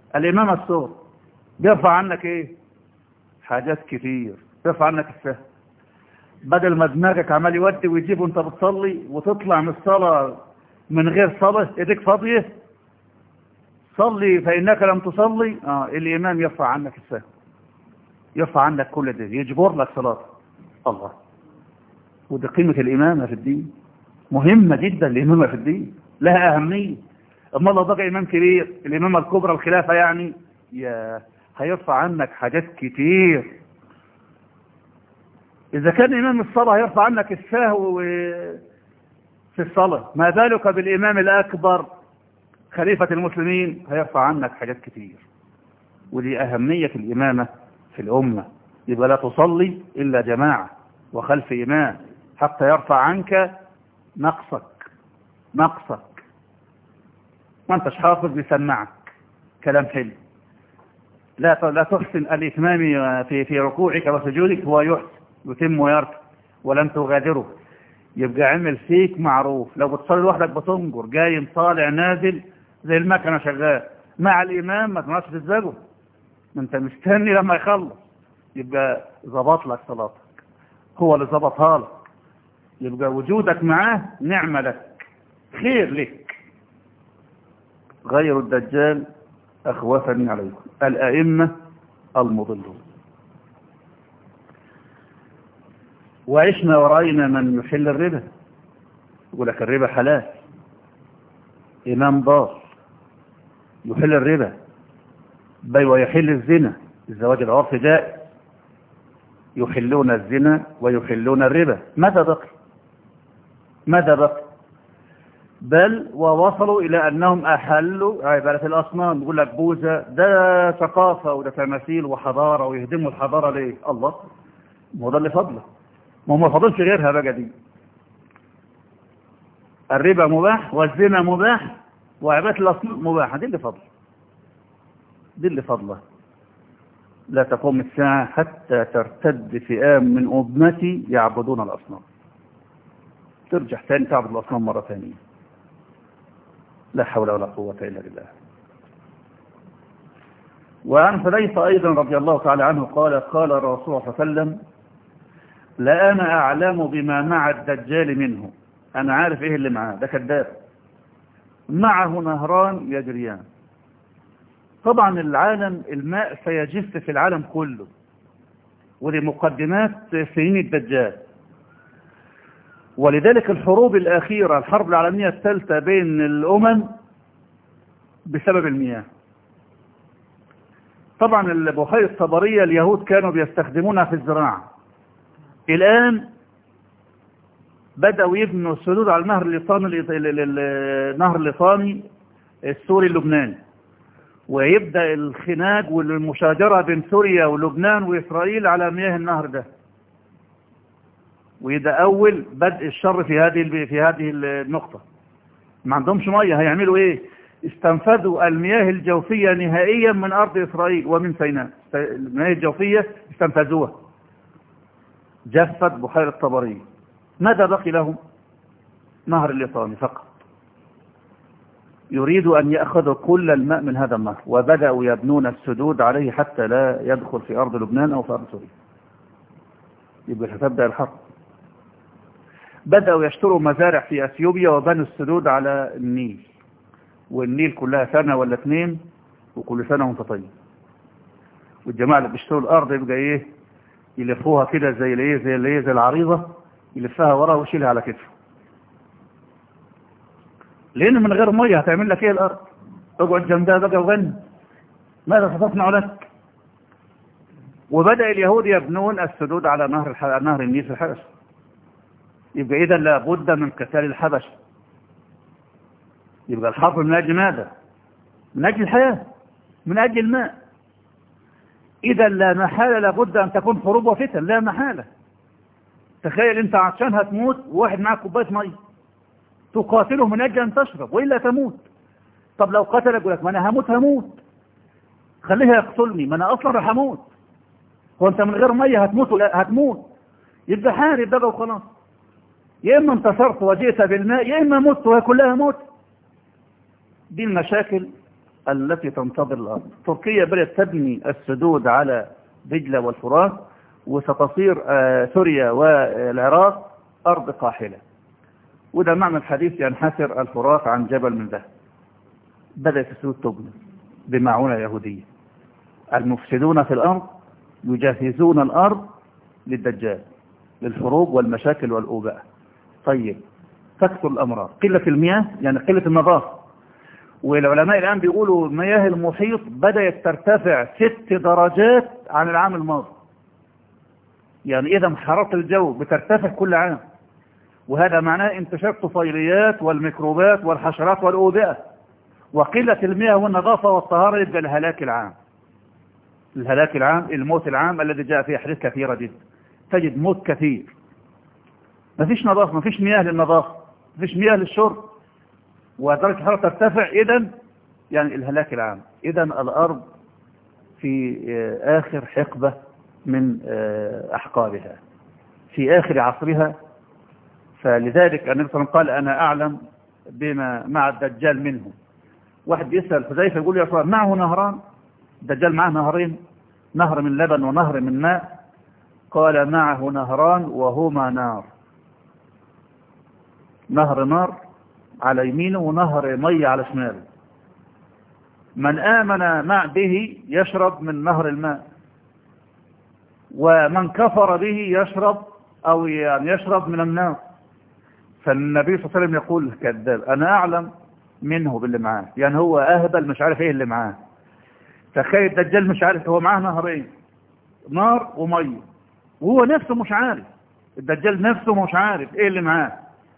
الإمام السور بيرفع عنك إيه حاجات كتير بيرفع عنك السهل بدل ما دماغك عمال يودي ويجيب وانت بتصلي وتطلع من الصلاة من غير صلاة ايديك فاضية صلي فإنك لم تصلي آه الإمام يرفع عنك السهل يرفع عنك كل ده يجبر لك صلاة الله ودي قيمة الإمامة في الدين مهمة جدا الإمامة في الدين لها أهمية أما الله بقى إمام كبير الإمامة الكبرى الخلافة يعني يا هيرفع عنك حاجات كتير إذا كان إمام الصلاة هيرفع عنك السهو في الصلاة ما بالك بالإمام الأكبر خليفة المسلمين هيرفع عنك حاجات كتير ودي أهمية الإمامة في الأمة يبقى لا تصلي إلا جماعة وخلف إمام حتى يرفع عنك نقصك نقصك ما انتش حافظ بيسمعك كلام حلو لا لا تحسن الإتمام في في ركوعك وسجودك هو يحسن يتم ويركب ولن تغادره يبقى عمل فيك معروف لو بتصلي لوحدك بتنجر جاي طالع نازل زي المكنه شغال مع الامام ما تنعرفش تتزاجه ما انت مستني لما يخلص يبقى ظبط لك صلاتك هو اللي ظبطها لك يبقى وجودك معاه نعمه لك خير لك غير الدجال اخوفني عليكم الائمه المضلون وعشنا ورأينا من يحل الربا يقول لك الربا حلال إمام ضال يحل الربا بل ويحل الزنا الزواج العرفي جائز يحلون الزنا ويحلون الربا ماذا بقي ماذا بقي بل ووصلوا إلى أنهم أحلوا عبادة الأصنام يقول لك بوزة ده ثقافة وده تماثيل وحضارة ويهدموا الحضارة ليه الله ما ده اللي فضله ما ما فاضلش غيرها بقى دي الربا مباح والزنا مباح وعبادة الأصنام مباحة دي اللي فضل دي اللي فضله لا تقوم الساعة حتى ترتد فئام من أمتي يعبدون الأصنام ترجع ثاني تعبد الأصنام مرة ثانية لا حول ولا قوة إلا بالله وعن حذيفة أيضا رضي الله تعالى عنه قال قال الرسول صلى الله عليه وسلم لا أنا أعلم بما مع الدجال منه أنا عارف إيه اللي معاه ده كذاب معه نهران يجريان طبعا العالم الماء سيجف في العالم كله ولمقدمات سنين الدجال ولذلك الحروب الأخيرة الحرب العالمية الثالثة بين الأمم بسبب المياه طبعا البخير الطبرية اليهود كانوا بيستخدمونها في الزراعة الآن بدأوا يبنوا السدود على النهر الليطاني النهر الليطاني السوري اللبناني ويبدأ الخناق والمشاجرة بين سوريا ولبنان وإسرائيل على مياه النهر ده وده أول بدء الشر في هذه في هذه النقطة ما عندهمش مية هيعملوا إيه استنفذوا المياه الجوفية نهائيا من أرض إسرائيل ومن سيناء المياه الجوفية استنفذوها جفت بحيرة الطبرية ماذا بقي لهم نهر الليطاني فقط يريد أن يأخذ كل الماء من هذا النهر وبدأوا يبنون السدود عليه حتى لا يدخل في أرض لبنان أو في أرض سوريا يبقى ستبدأ الحرب بدأوا يشتروا مزارع في أثيوبيا وبنوا السدود على النيل والنيل كلها سنة ولا اثنين وكل سنة وانت طيب والجماعة اللي بيشتروا الأرض يبقى إيه يلفوها كده زي الايه زي اللي زي العريضة يلفها ورا ويشيلها على كتفه لان من غير ميه هتعمل لك ايه الارض اقعد جنبها بقى وغني ماذا ستصنع لك وبدأ اليهود يبنون السدود على نهر الح... نهر النيل في الحبش يبقى اذا لابد من قتال الحبش يبقى الحرب من اجل ماذا من اجل الحياه من اجل الماء إذا لا محالة لابد أن تكون حروب وفتن لا محالة تخيل أنت عشان هتموت وواحد معك كوباية مية تقاتله من أجل أن تشرب وإلا تموت طب لو قتلك يقول لك ما أنا هموت هموت خليه يقتلني ما أنا أصلا راح أموت هو أنت من غير مية هتموت ولا هتموت يبقى حارب بقى وخلاص يا إما انتصرت وجئت بالماء يا إما مت وهي كلها موت دي المشاكل التي تنتظر الأرض تركيا بدأت تبني السدود على دجلة والفرات وستصير آه، سوريا والعراق أرض قاحلة وده معنى الحديث ينحسر الفرات عن جبل من ذهب بدأت السدود تبنى بمعونة يهودية المفسدون في الأرض يجهزون الأرض للدجال للحروب والمشاكل والأوباء طيب تكثر الأمراض قلة المياه يعني قلة النظافة والعلماء الآن بيقولوا مياه المحيط بدأت ترتفع ست درجات عن العام الماضي يعني إذا حرارة الجو بترتفع كل عام وهذا معناه انتشار الطفيليات والميكروبات والحشرات والأوبئة وقلة المياه والنظافة والطهارة يبقى الهلاك العام الهلاك العام الموت العام الذي جاء فيه أحداث كثيرة جدا تجد موت كثير مفيش نظافة مفيش مياه للنظافة مفيش مياه للشرب ودرجة الحرارة ترتفع إذا يعني الهلاك العام إذا الأرض في آخر حقبة من أحقابها في آخر عصرها فلذلك النبي صلى الله عليه وسلم قال أنا أعلم بما مع الدجال منهم واحد يسأل حذيفة يقول يا رسول الله معه نهران الدجال معه نهرين نهر من لبن ونهر من ماء قال معه نهران وهما نار نهر نار على يمينه ونهر مية على شماله من آمن مع به يشرب من نهر الماء ومن كفر به يشرب أو يعني يشرب من النار فالنبي صلى الله عليه وسلم يقول كذاب أنا أعلم منه باللي معاه يعني هو أهبل مش عارف إيه اللي معاه تخيل الدجال مش عارف هو معاه نهرين نار ومية وهو نفسه مش عارف الدجال نفسه مش عارف إيه اللي معاه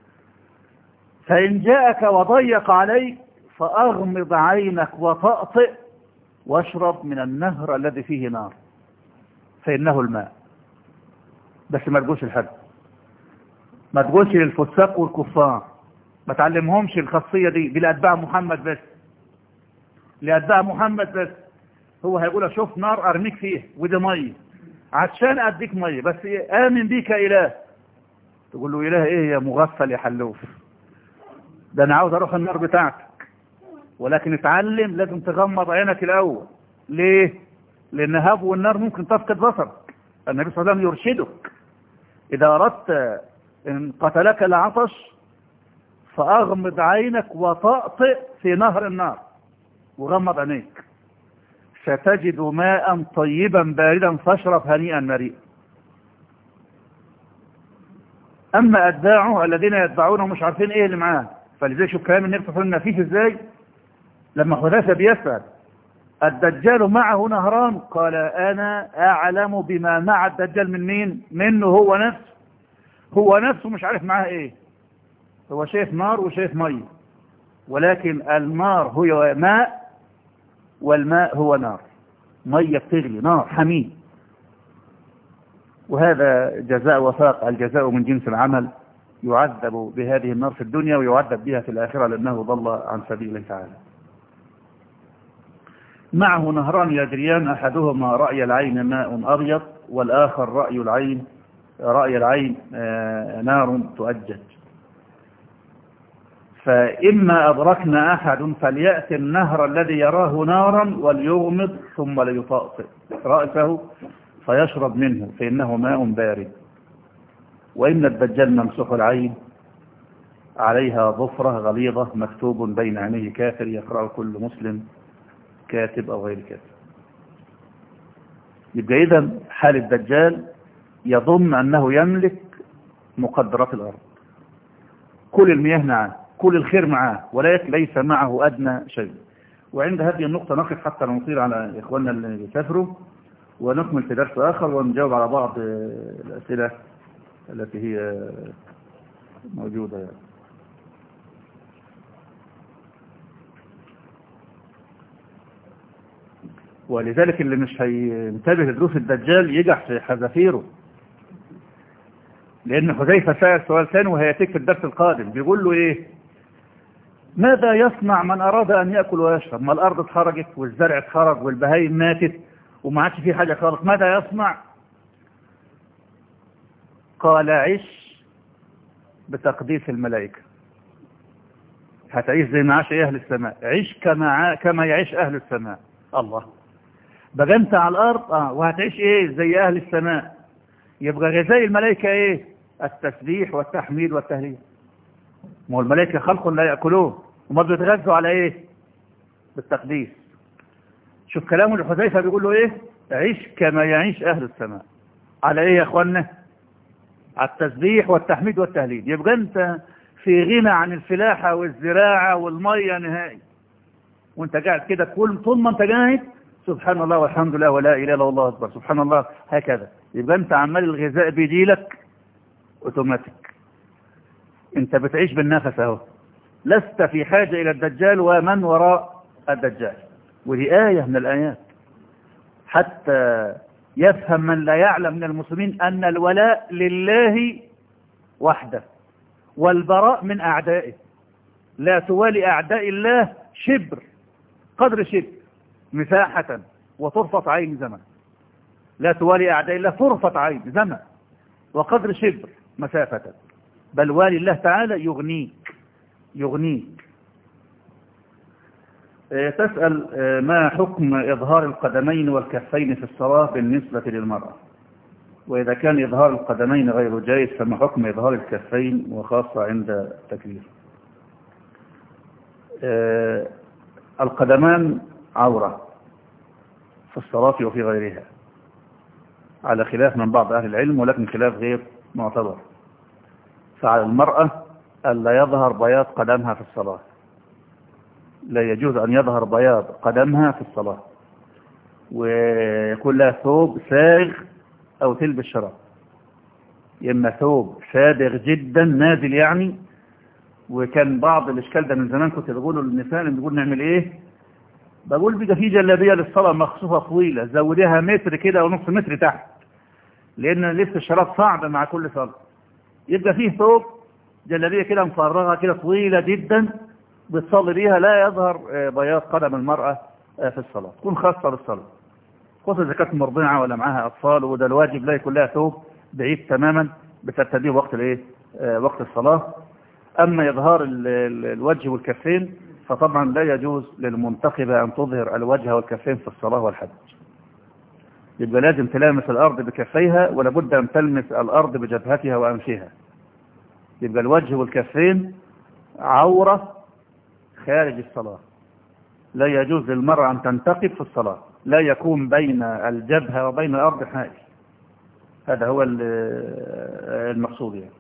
فإن جاءك وضيق عليك فأغمض عينك وطأطئ واشرب من النهر الذي فيه نار فإنه الماء بس ما تقولش لحد ما تقولش للفساق والكفار ما تعلمهمش الخاصية دي دي لأتباع محمد بس لأتباع محمد بس هو هيقول اشوف نار ارميك فيه ودي مية عشان اديك مية بس امن بيك اله تقول له اله ايه يا مغفل يا حلوف ده انا عاوز اروح النار بتاعتك ولكن اتعلم لازم تغمض عينك الاول ليه لان هب النار ممكن تفقد بصرك النبي صلى الله عليه وسلم يرشدك اذا اردت ان قتلك العطش فاغمض عينك وطأطئ في نهر النار وغمض عينيك ستجد ماء طيبا باردا فاشرب هنيئا مريئا اما اتباعه الذين يتبعونه مش عارفين ايه اللي معاه فلذلك شوف كلام النبي صلى الله عليه وسلم نفيس ازاي لما حذافه بيسأل الدجال معه نهران قال انا اعلم بما مع الدجال من مين منه هو نفسه هو نفسه مش عارف معاه ايه هو شايف نار وشايف ميه ولكن النار هو ماء والماء هو نار ميه بتغلي نار حميم وهذا جزاء وفاق الجزاء من جنس العمل يعذب بهذه النار في الدنيا ويعذب بها في الآخرة لأنه ضل عن سبيل الله تعالى معه نهران يجريان أحدهما رأي العين ماء أبيض والآخر رأي العين رأي العين نار تؤجج فإما أدركنا أحد فليأتي النهر الذي يراه نارا وليغمض ثم ليطأطئ رأسه فيشرب منه فإنه ماء بارد وإن الدجال ممسوح العين عليها ظفرة غليظة مكتوب بين عينيه كافر يقرأ كل مسلم كاتب أو غير كاتب يبقى إذا حال الدجال يظن أنه يملك مقدرات الأرض كل المياه معه كل الخير معه ولكن ليس معه أدنى شيء وعند هذه النقطة نقف حتى نطير على إخواننا اللي يسافروا ونكمل في درس آخر ونجاوب على بعض الأسئلة التي هي موجودة يعني. ولذلك اللي مش هينتبه لدروس الدجال يجح في حذافيره لأن حذيفة سأل سؤال ثاني وهيأتيك في الدرس القادم بيقول له إيه ماذا يصنع من أراد أن يأكل ويشرب ما الأرض اتخرجت والزرع اتخرج والبهايم ماتت وما عادش فيه حاجة خالص ماذا يصنع قال عش بتقديس الملائكة هتعيش زي ما عاش أهل السماء عيش كما كما يعيش أهل السماء الله بقى أنت على الأرض آه وهتعيش إيه زي أهل السماء يبقى غذاء الملائكة إيه التسبيح والتحميد والتهليل ما هو الملائكة خلق لا يأكلون وما بيتغذوا على إيه بالتقديس شوف كلامه لحذيفة بيقول له إيه عيش كما يعيش أهل السماء على إيه يا أخوانا على التسبيح والتحميد والتهليل يبقى أنت في غنى عن الفلاحة والزراعة والمية نهائي وانت قاعد كده كل طول ما انت قاعد سبحان الله والحمد لله ولا اله الا الله اكبر سبحان الله هكذا يبقى انت عمال الغذاء بيجي لك اوتوماتيك انت بتعيش بالنفس اهو لست في حاجة الى الدجال ومن وراء الدجال ودي آية من الآيات حتى يفهم من لا يعلم من المسلمين أن الولاء لله وحده والبراء من أعدائه لا توالي أعداء الله شبر قدر شبر مساحة وطرفة عين زمن لا توالي أعداء الله طرفة عين زمن وقدر شبر مسافة بل والي الله تعالى يغنيك يغنيك تسأل ما حكم إظهار القدمين والكفين في الصلاة بالنسبة للمرأة وإذا كان إظهار القدمين غير جائز فما حكم إظهار الكفين وخاصة عند التكبير القدمان عورة في الصلاة وفي غيرها على خلاف من بعض أهل العلم ولكن خلاف غير معتبر فعلى المرأة ألا يظهر بياض قدمها في الصلاة لا يجوز أن يظهر بياض قدمها في الصلاة ويكون لها ثوب ساغ أو تلبس شراب إما ثوب سابغ جدا نازل يعني وكان بعض الإشكال ده من زمان كنت بقوله للنساء بنقول نعمل إيه بقول بيبقى في جلابية للصلاة مخصوصة طويلة زوديها متر كده ونص متر تحت لأن لبس الشراب صعب مع كل صلاة يبقى فيه ثوب جلابية كده مفرغة كده طويلة جدا بتصلي بيها لا يظهر بياض قدم المرأة في الصلاة تكون خاصة بالصلاة خصوصا إذا كانت مرضعة ولا معاها أطفال وده الواجب لا يكون لها ثوب بعيد تماما بترتديه وقت الايه وقت الصلاة أما إظهار الوجه والكفين فطبعا لا يجوز للمنتخبة أن تظهر الوجه والكفين في الصلاة والحج يبقى لازم تلامس الأرض بكفيها ولابد أن تلمس الأرض بجبهتها وأنفها يبقى الوجه والكفين عورة خارج الصلاة لا يجوز للمرأة أن تنتقب في الصلاة لا يكون بين الجبهة وبين الأرض حائل هذا هو المقصود يعني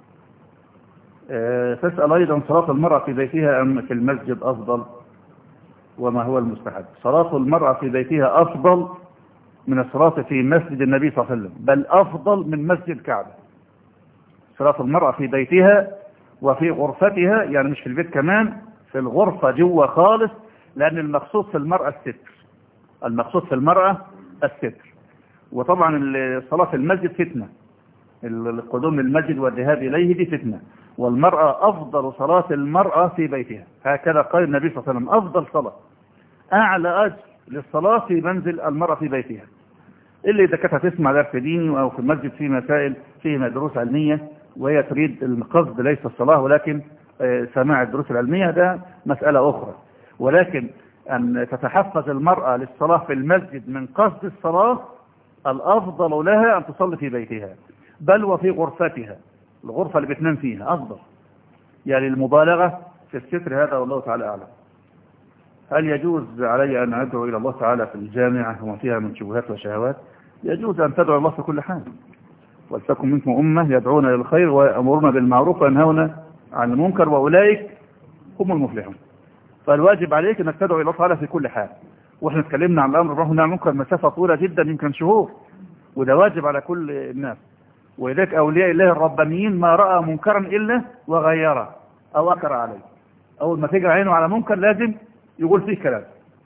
تسأل أيضا صلاة المرأة في بيتها أم في المسجد أفضل وما هو المستحب صلاة المرأة في بيتها أفضل من الصلاة في مسجد النبي صلى الله عليه وسلم بل أفضل من مسجد الكعبة صلاة المرأة في بيتها وفي غرفتها يعني مش في البيت كمان في الغرفة جوه خالص لأن المقصود في المرأة الستر المقصود في المرأة الستر وطبعا الصلاة في المسجد فتنة القدوم المسجد والذهاب إليه دي فتنة والمرأة أفضل صلاة المرأة في بيتها هكذا قال النبي صلى الله عليه وسلم أفضل صلاة أعلى أجر للصلاة في منزل المرأة في بيتها إلا إذا كانت تسمع درس ديني أو في المسجد في مسائل فيه دروس علمية وهي تريد القصد ليس الصلاة ولكن سماع الدروس العلمية ده مسألة أخرى ولكن أن تتحفظ المرأة للصلاة في المسجد من قصد الصلاة الأفضل لها أن تصلي في بيتها بل وفي غرفتها الغرفة اللي بتنام فيها أفضل يعني المبالغة في الستر هذا والله تعالى أعلم هل يجوز علي أن أدعو إلى الله تعالى في الجامعة وما فيها من شبهات وشهوات يجوز أن تدعو الله في كل حال ولتكن منكم أمة يدعون إلى الخير ويأمرون بالمعروف وينهون عن المنكر وأولئك هم المفلحون فالواجب عليك أنك تدعو إلى الله تعالى في كل حال وإحنا اتكلمنا عن الأمر بالرغم عن المنكر مسافة طويلة جدا يمكن شهور وده واجب على كل الناس ولذلك أولياء الله الربانيين ما رأى منكرا إلا وغيره أو أكر عليه أول ما تجرى عينه على منكر لازم يقول فيه كلام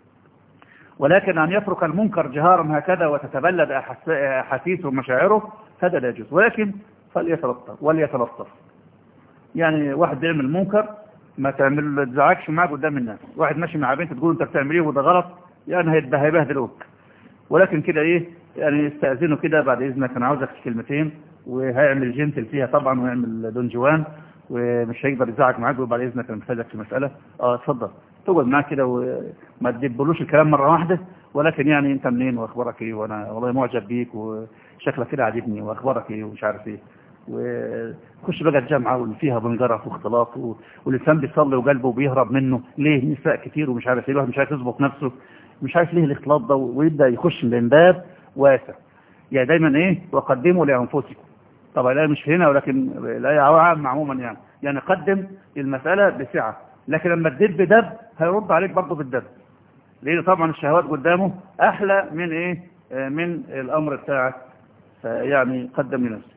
ولكن أن يترك المنكر جهارا هكذا وتتبلد أحاسيسه ومشاعره هذا لا يجوز ولكن فليتلطف وليتلطف يعني واحد بيعمل منكر ما تعمل ما تزعجش معاه قدام الناس واحد ماشي مع بنت تقول انت بتعمل ايه وده غلط يعني هيبهدلوك ولكن كده ايه يعني استأذنه كده بعد اذنك انا عاوزك في كلمتين وهيعمل جنتل فيها طبعا ويعمل دون جوان ومش هيقدر يزعق معاك ويقول بعد اذنك انا محتاجك في مساله اه اتفضل تقعد معاه كده وما تدبلوش الكلام مره واحده ولكن يعني انت منين واخبارك ايه وانا والله معجب بيك وشكلك كده عاجبني واخبارك ايه ومش عارف ايه وخش بقى الجامعه واللي فيها بنجره واختلاط و- والانسان بيصلي وقلبه بيهرب منه ليه نساء كتير ومش عارف ايه الواحد مش عارف يظبط نفسه مش عارف ليه الاختلاط ده ويبدا يخش من باب واسع يعني دايما ايه وقدموا لانفسكم طبعا الآية مش هنا ولكن الآية عامة عموما يعني يعني قدم المسألة بسعة لكن لما تدب دب هيرد عليك برضه بالدب لأن طبعا الشهوات قدامه أحلى من إيه آه، من الأمر بتاعك يعني قدم لنفسه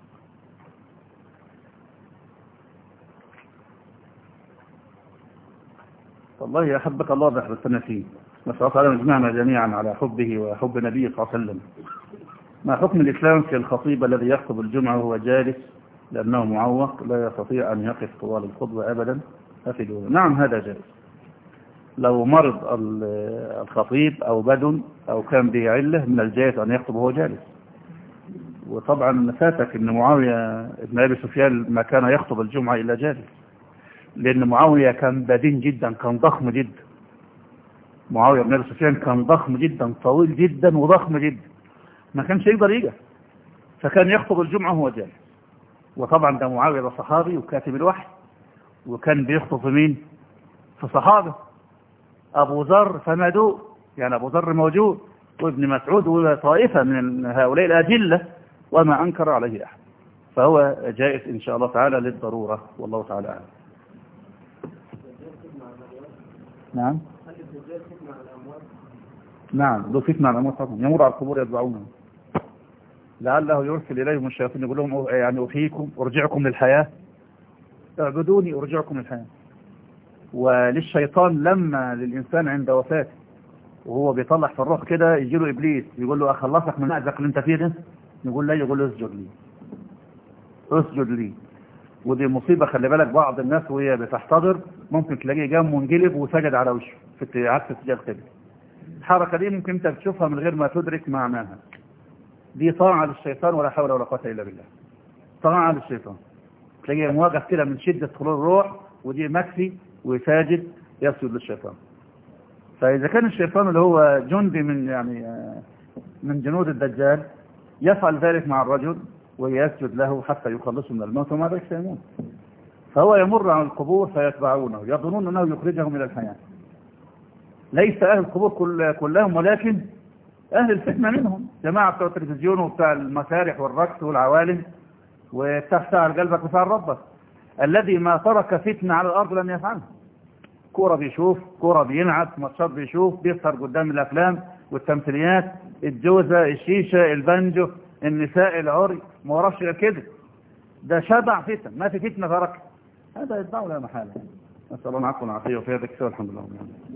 والله أحبك الله بحبتنا فيه نسأل الله تعالى أن يجمعنا جميعا على حبه وحب نبيه صلى الله عليه وسلم ما حكم الإسلام في الخطيب الذي يخطب الجمعة وهو جالس لأنه معوق لا يستطيع أن يقف طوال الخطبة أبدا أفدوا نعم هذا جائز لو مرض ال- الخطيب أو بدن أو كان به علة من الجائز أن يخطب وهو جالس وطبعا فاتك أن معاوية بن أبي سفيان ما كان يخطب الجمعة إلا جالس لأن معاوية كان بدين جدا كان ضخم جدا معاوية بن أبي سفيان كان ضخم جدا طويل جدا وضخم جدا ما كانش يقدر يجي فكان يخطب الجمعة وهو جالس وطبعا ده معاوية ده صحابي وكاتب الوحي وكان بيخطب في مين في صحابة أبو ذر فمدوء يعني أبو ذر موجود وابن مسعود وطائفة من هؤلاء الأدلة وما أنكر عليه أحد فهو جائز إن شاء الله تعالى للضرورة والله تعالى أعلم نعم نعم له فتنة على الأموات طبعا يمر على القبور يتبعونه لعله يرسل إليهم الشياطين يقول لهم يعني أحييكم أرجعكم للحياة اعبدوني أرجعكم للحياة وللشيطان لما للإنسان عند وفاته وهو بيطلع في الروح كده يجي له إبليس يقول له أخلصك من مأزق اللي أنت فيه ده يقول لا يقول له اسجد لي اسجد لي ودي مصيبة خلي بالك بعض الناس وهي بتحتضر ممكن تلاقيه جام منجلب وسجد على وشه في عكس السجاد كده الحركة دي ممكن انت تشوفها من غير ما تدرك معناها دي طاعة للشيطان ولا حول ولا قوة إلا بالله طاعة للشيطان تلاقيه مواقف كده من شدة خلول الروح ودي مكفي وساجد يسجد للشيطان فإذا كان الشيطان اللي هو جندي من يعني آه، من جنود الدجال يفعل ذلك مع الرجل ويسجد له حتى يخلصه من الموت وما ذلك سيموت فهو يمر على القبور فيتبعونه يظنون أنه يخرجهم إلى الحياة ليس أهل القبور كل كلهم ولكن أهل الفتنة منهم جماعة بتوع التلفزيون وبتاع المسارح والرقص والعوالم وبتاع قلبك وفعل ربك الذي ما ترك فتنة على الأرض لم يفعلها كورة بيشوف كورة بينعت ماتشات بيشوف بيسهر قدام الأفلام والتمثيليات الجوزة الشيشة البنجو النساء العري ما وراش غير كده ده شبع فتن ما في فتنة ترك هذا يتبعه لا محالة نسأل الله العفو والعافية وفي هذا كثير الحمد لله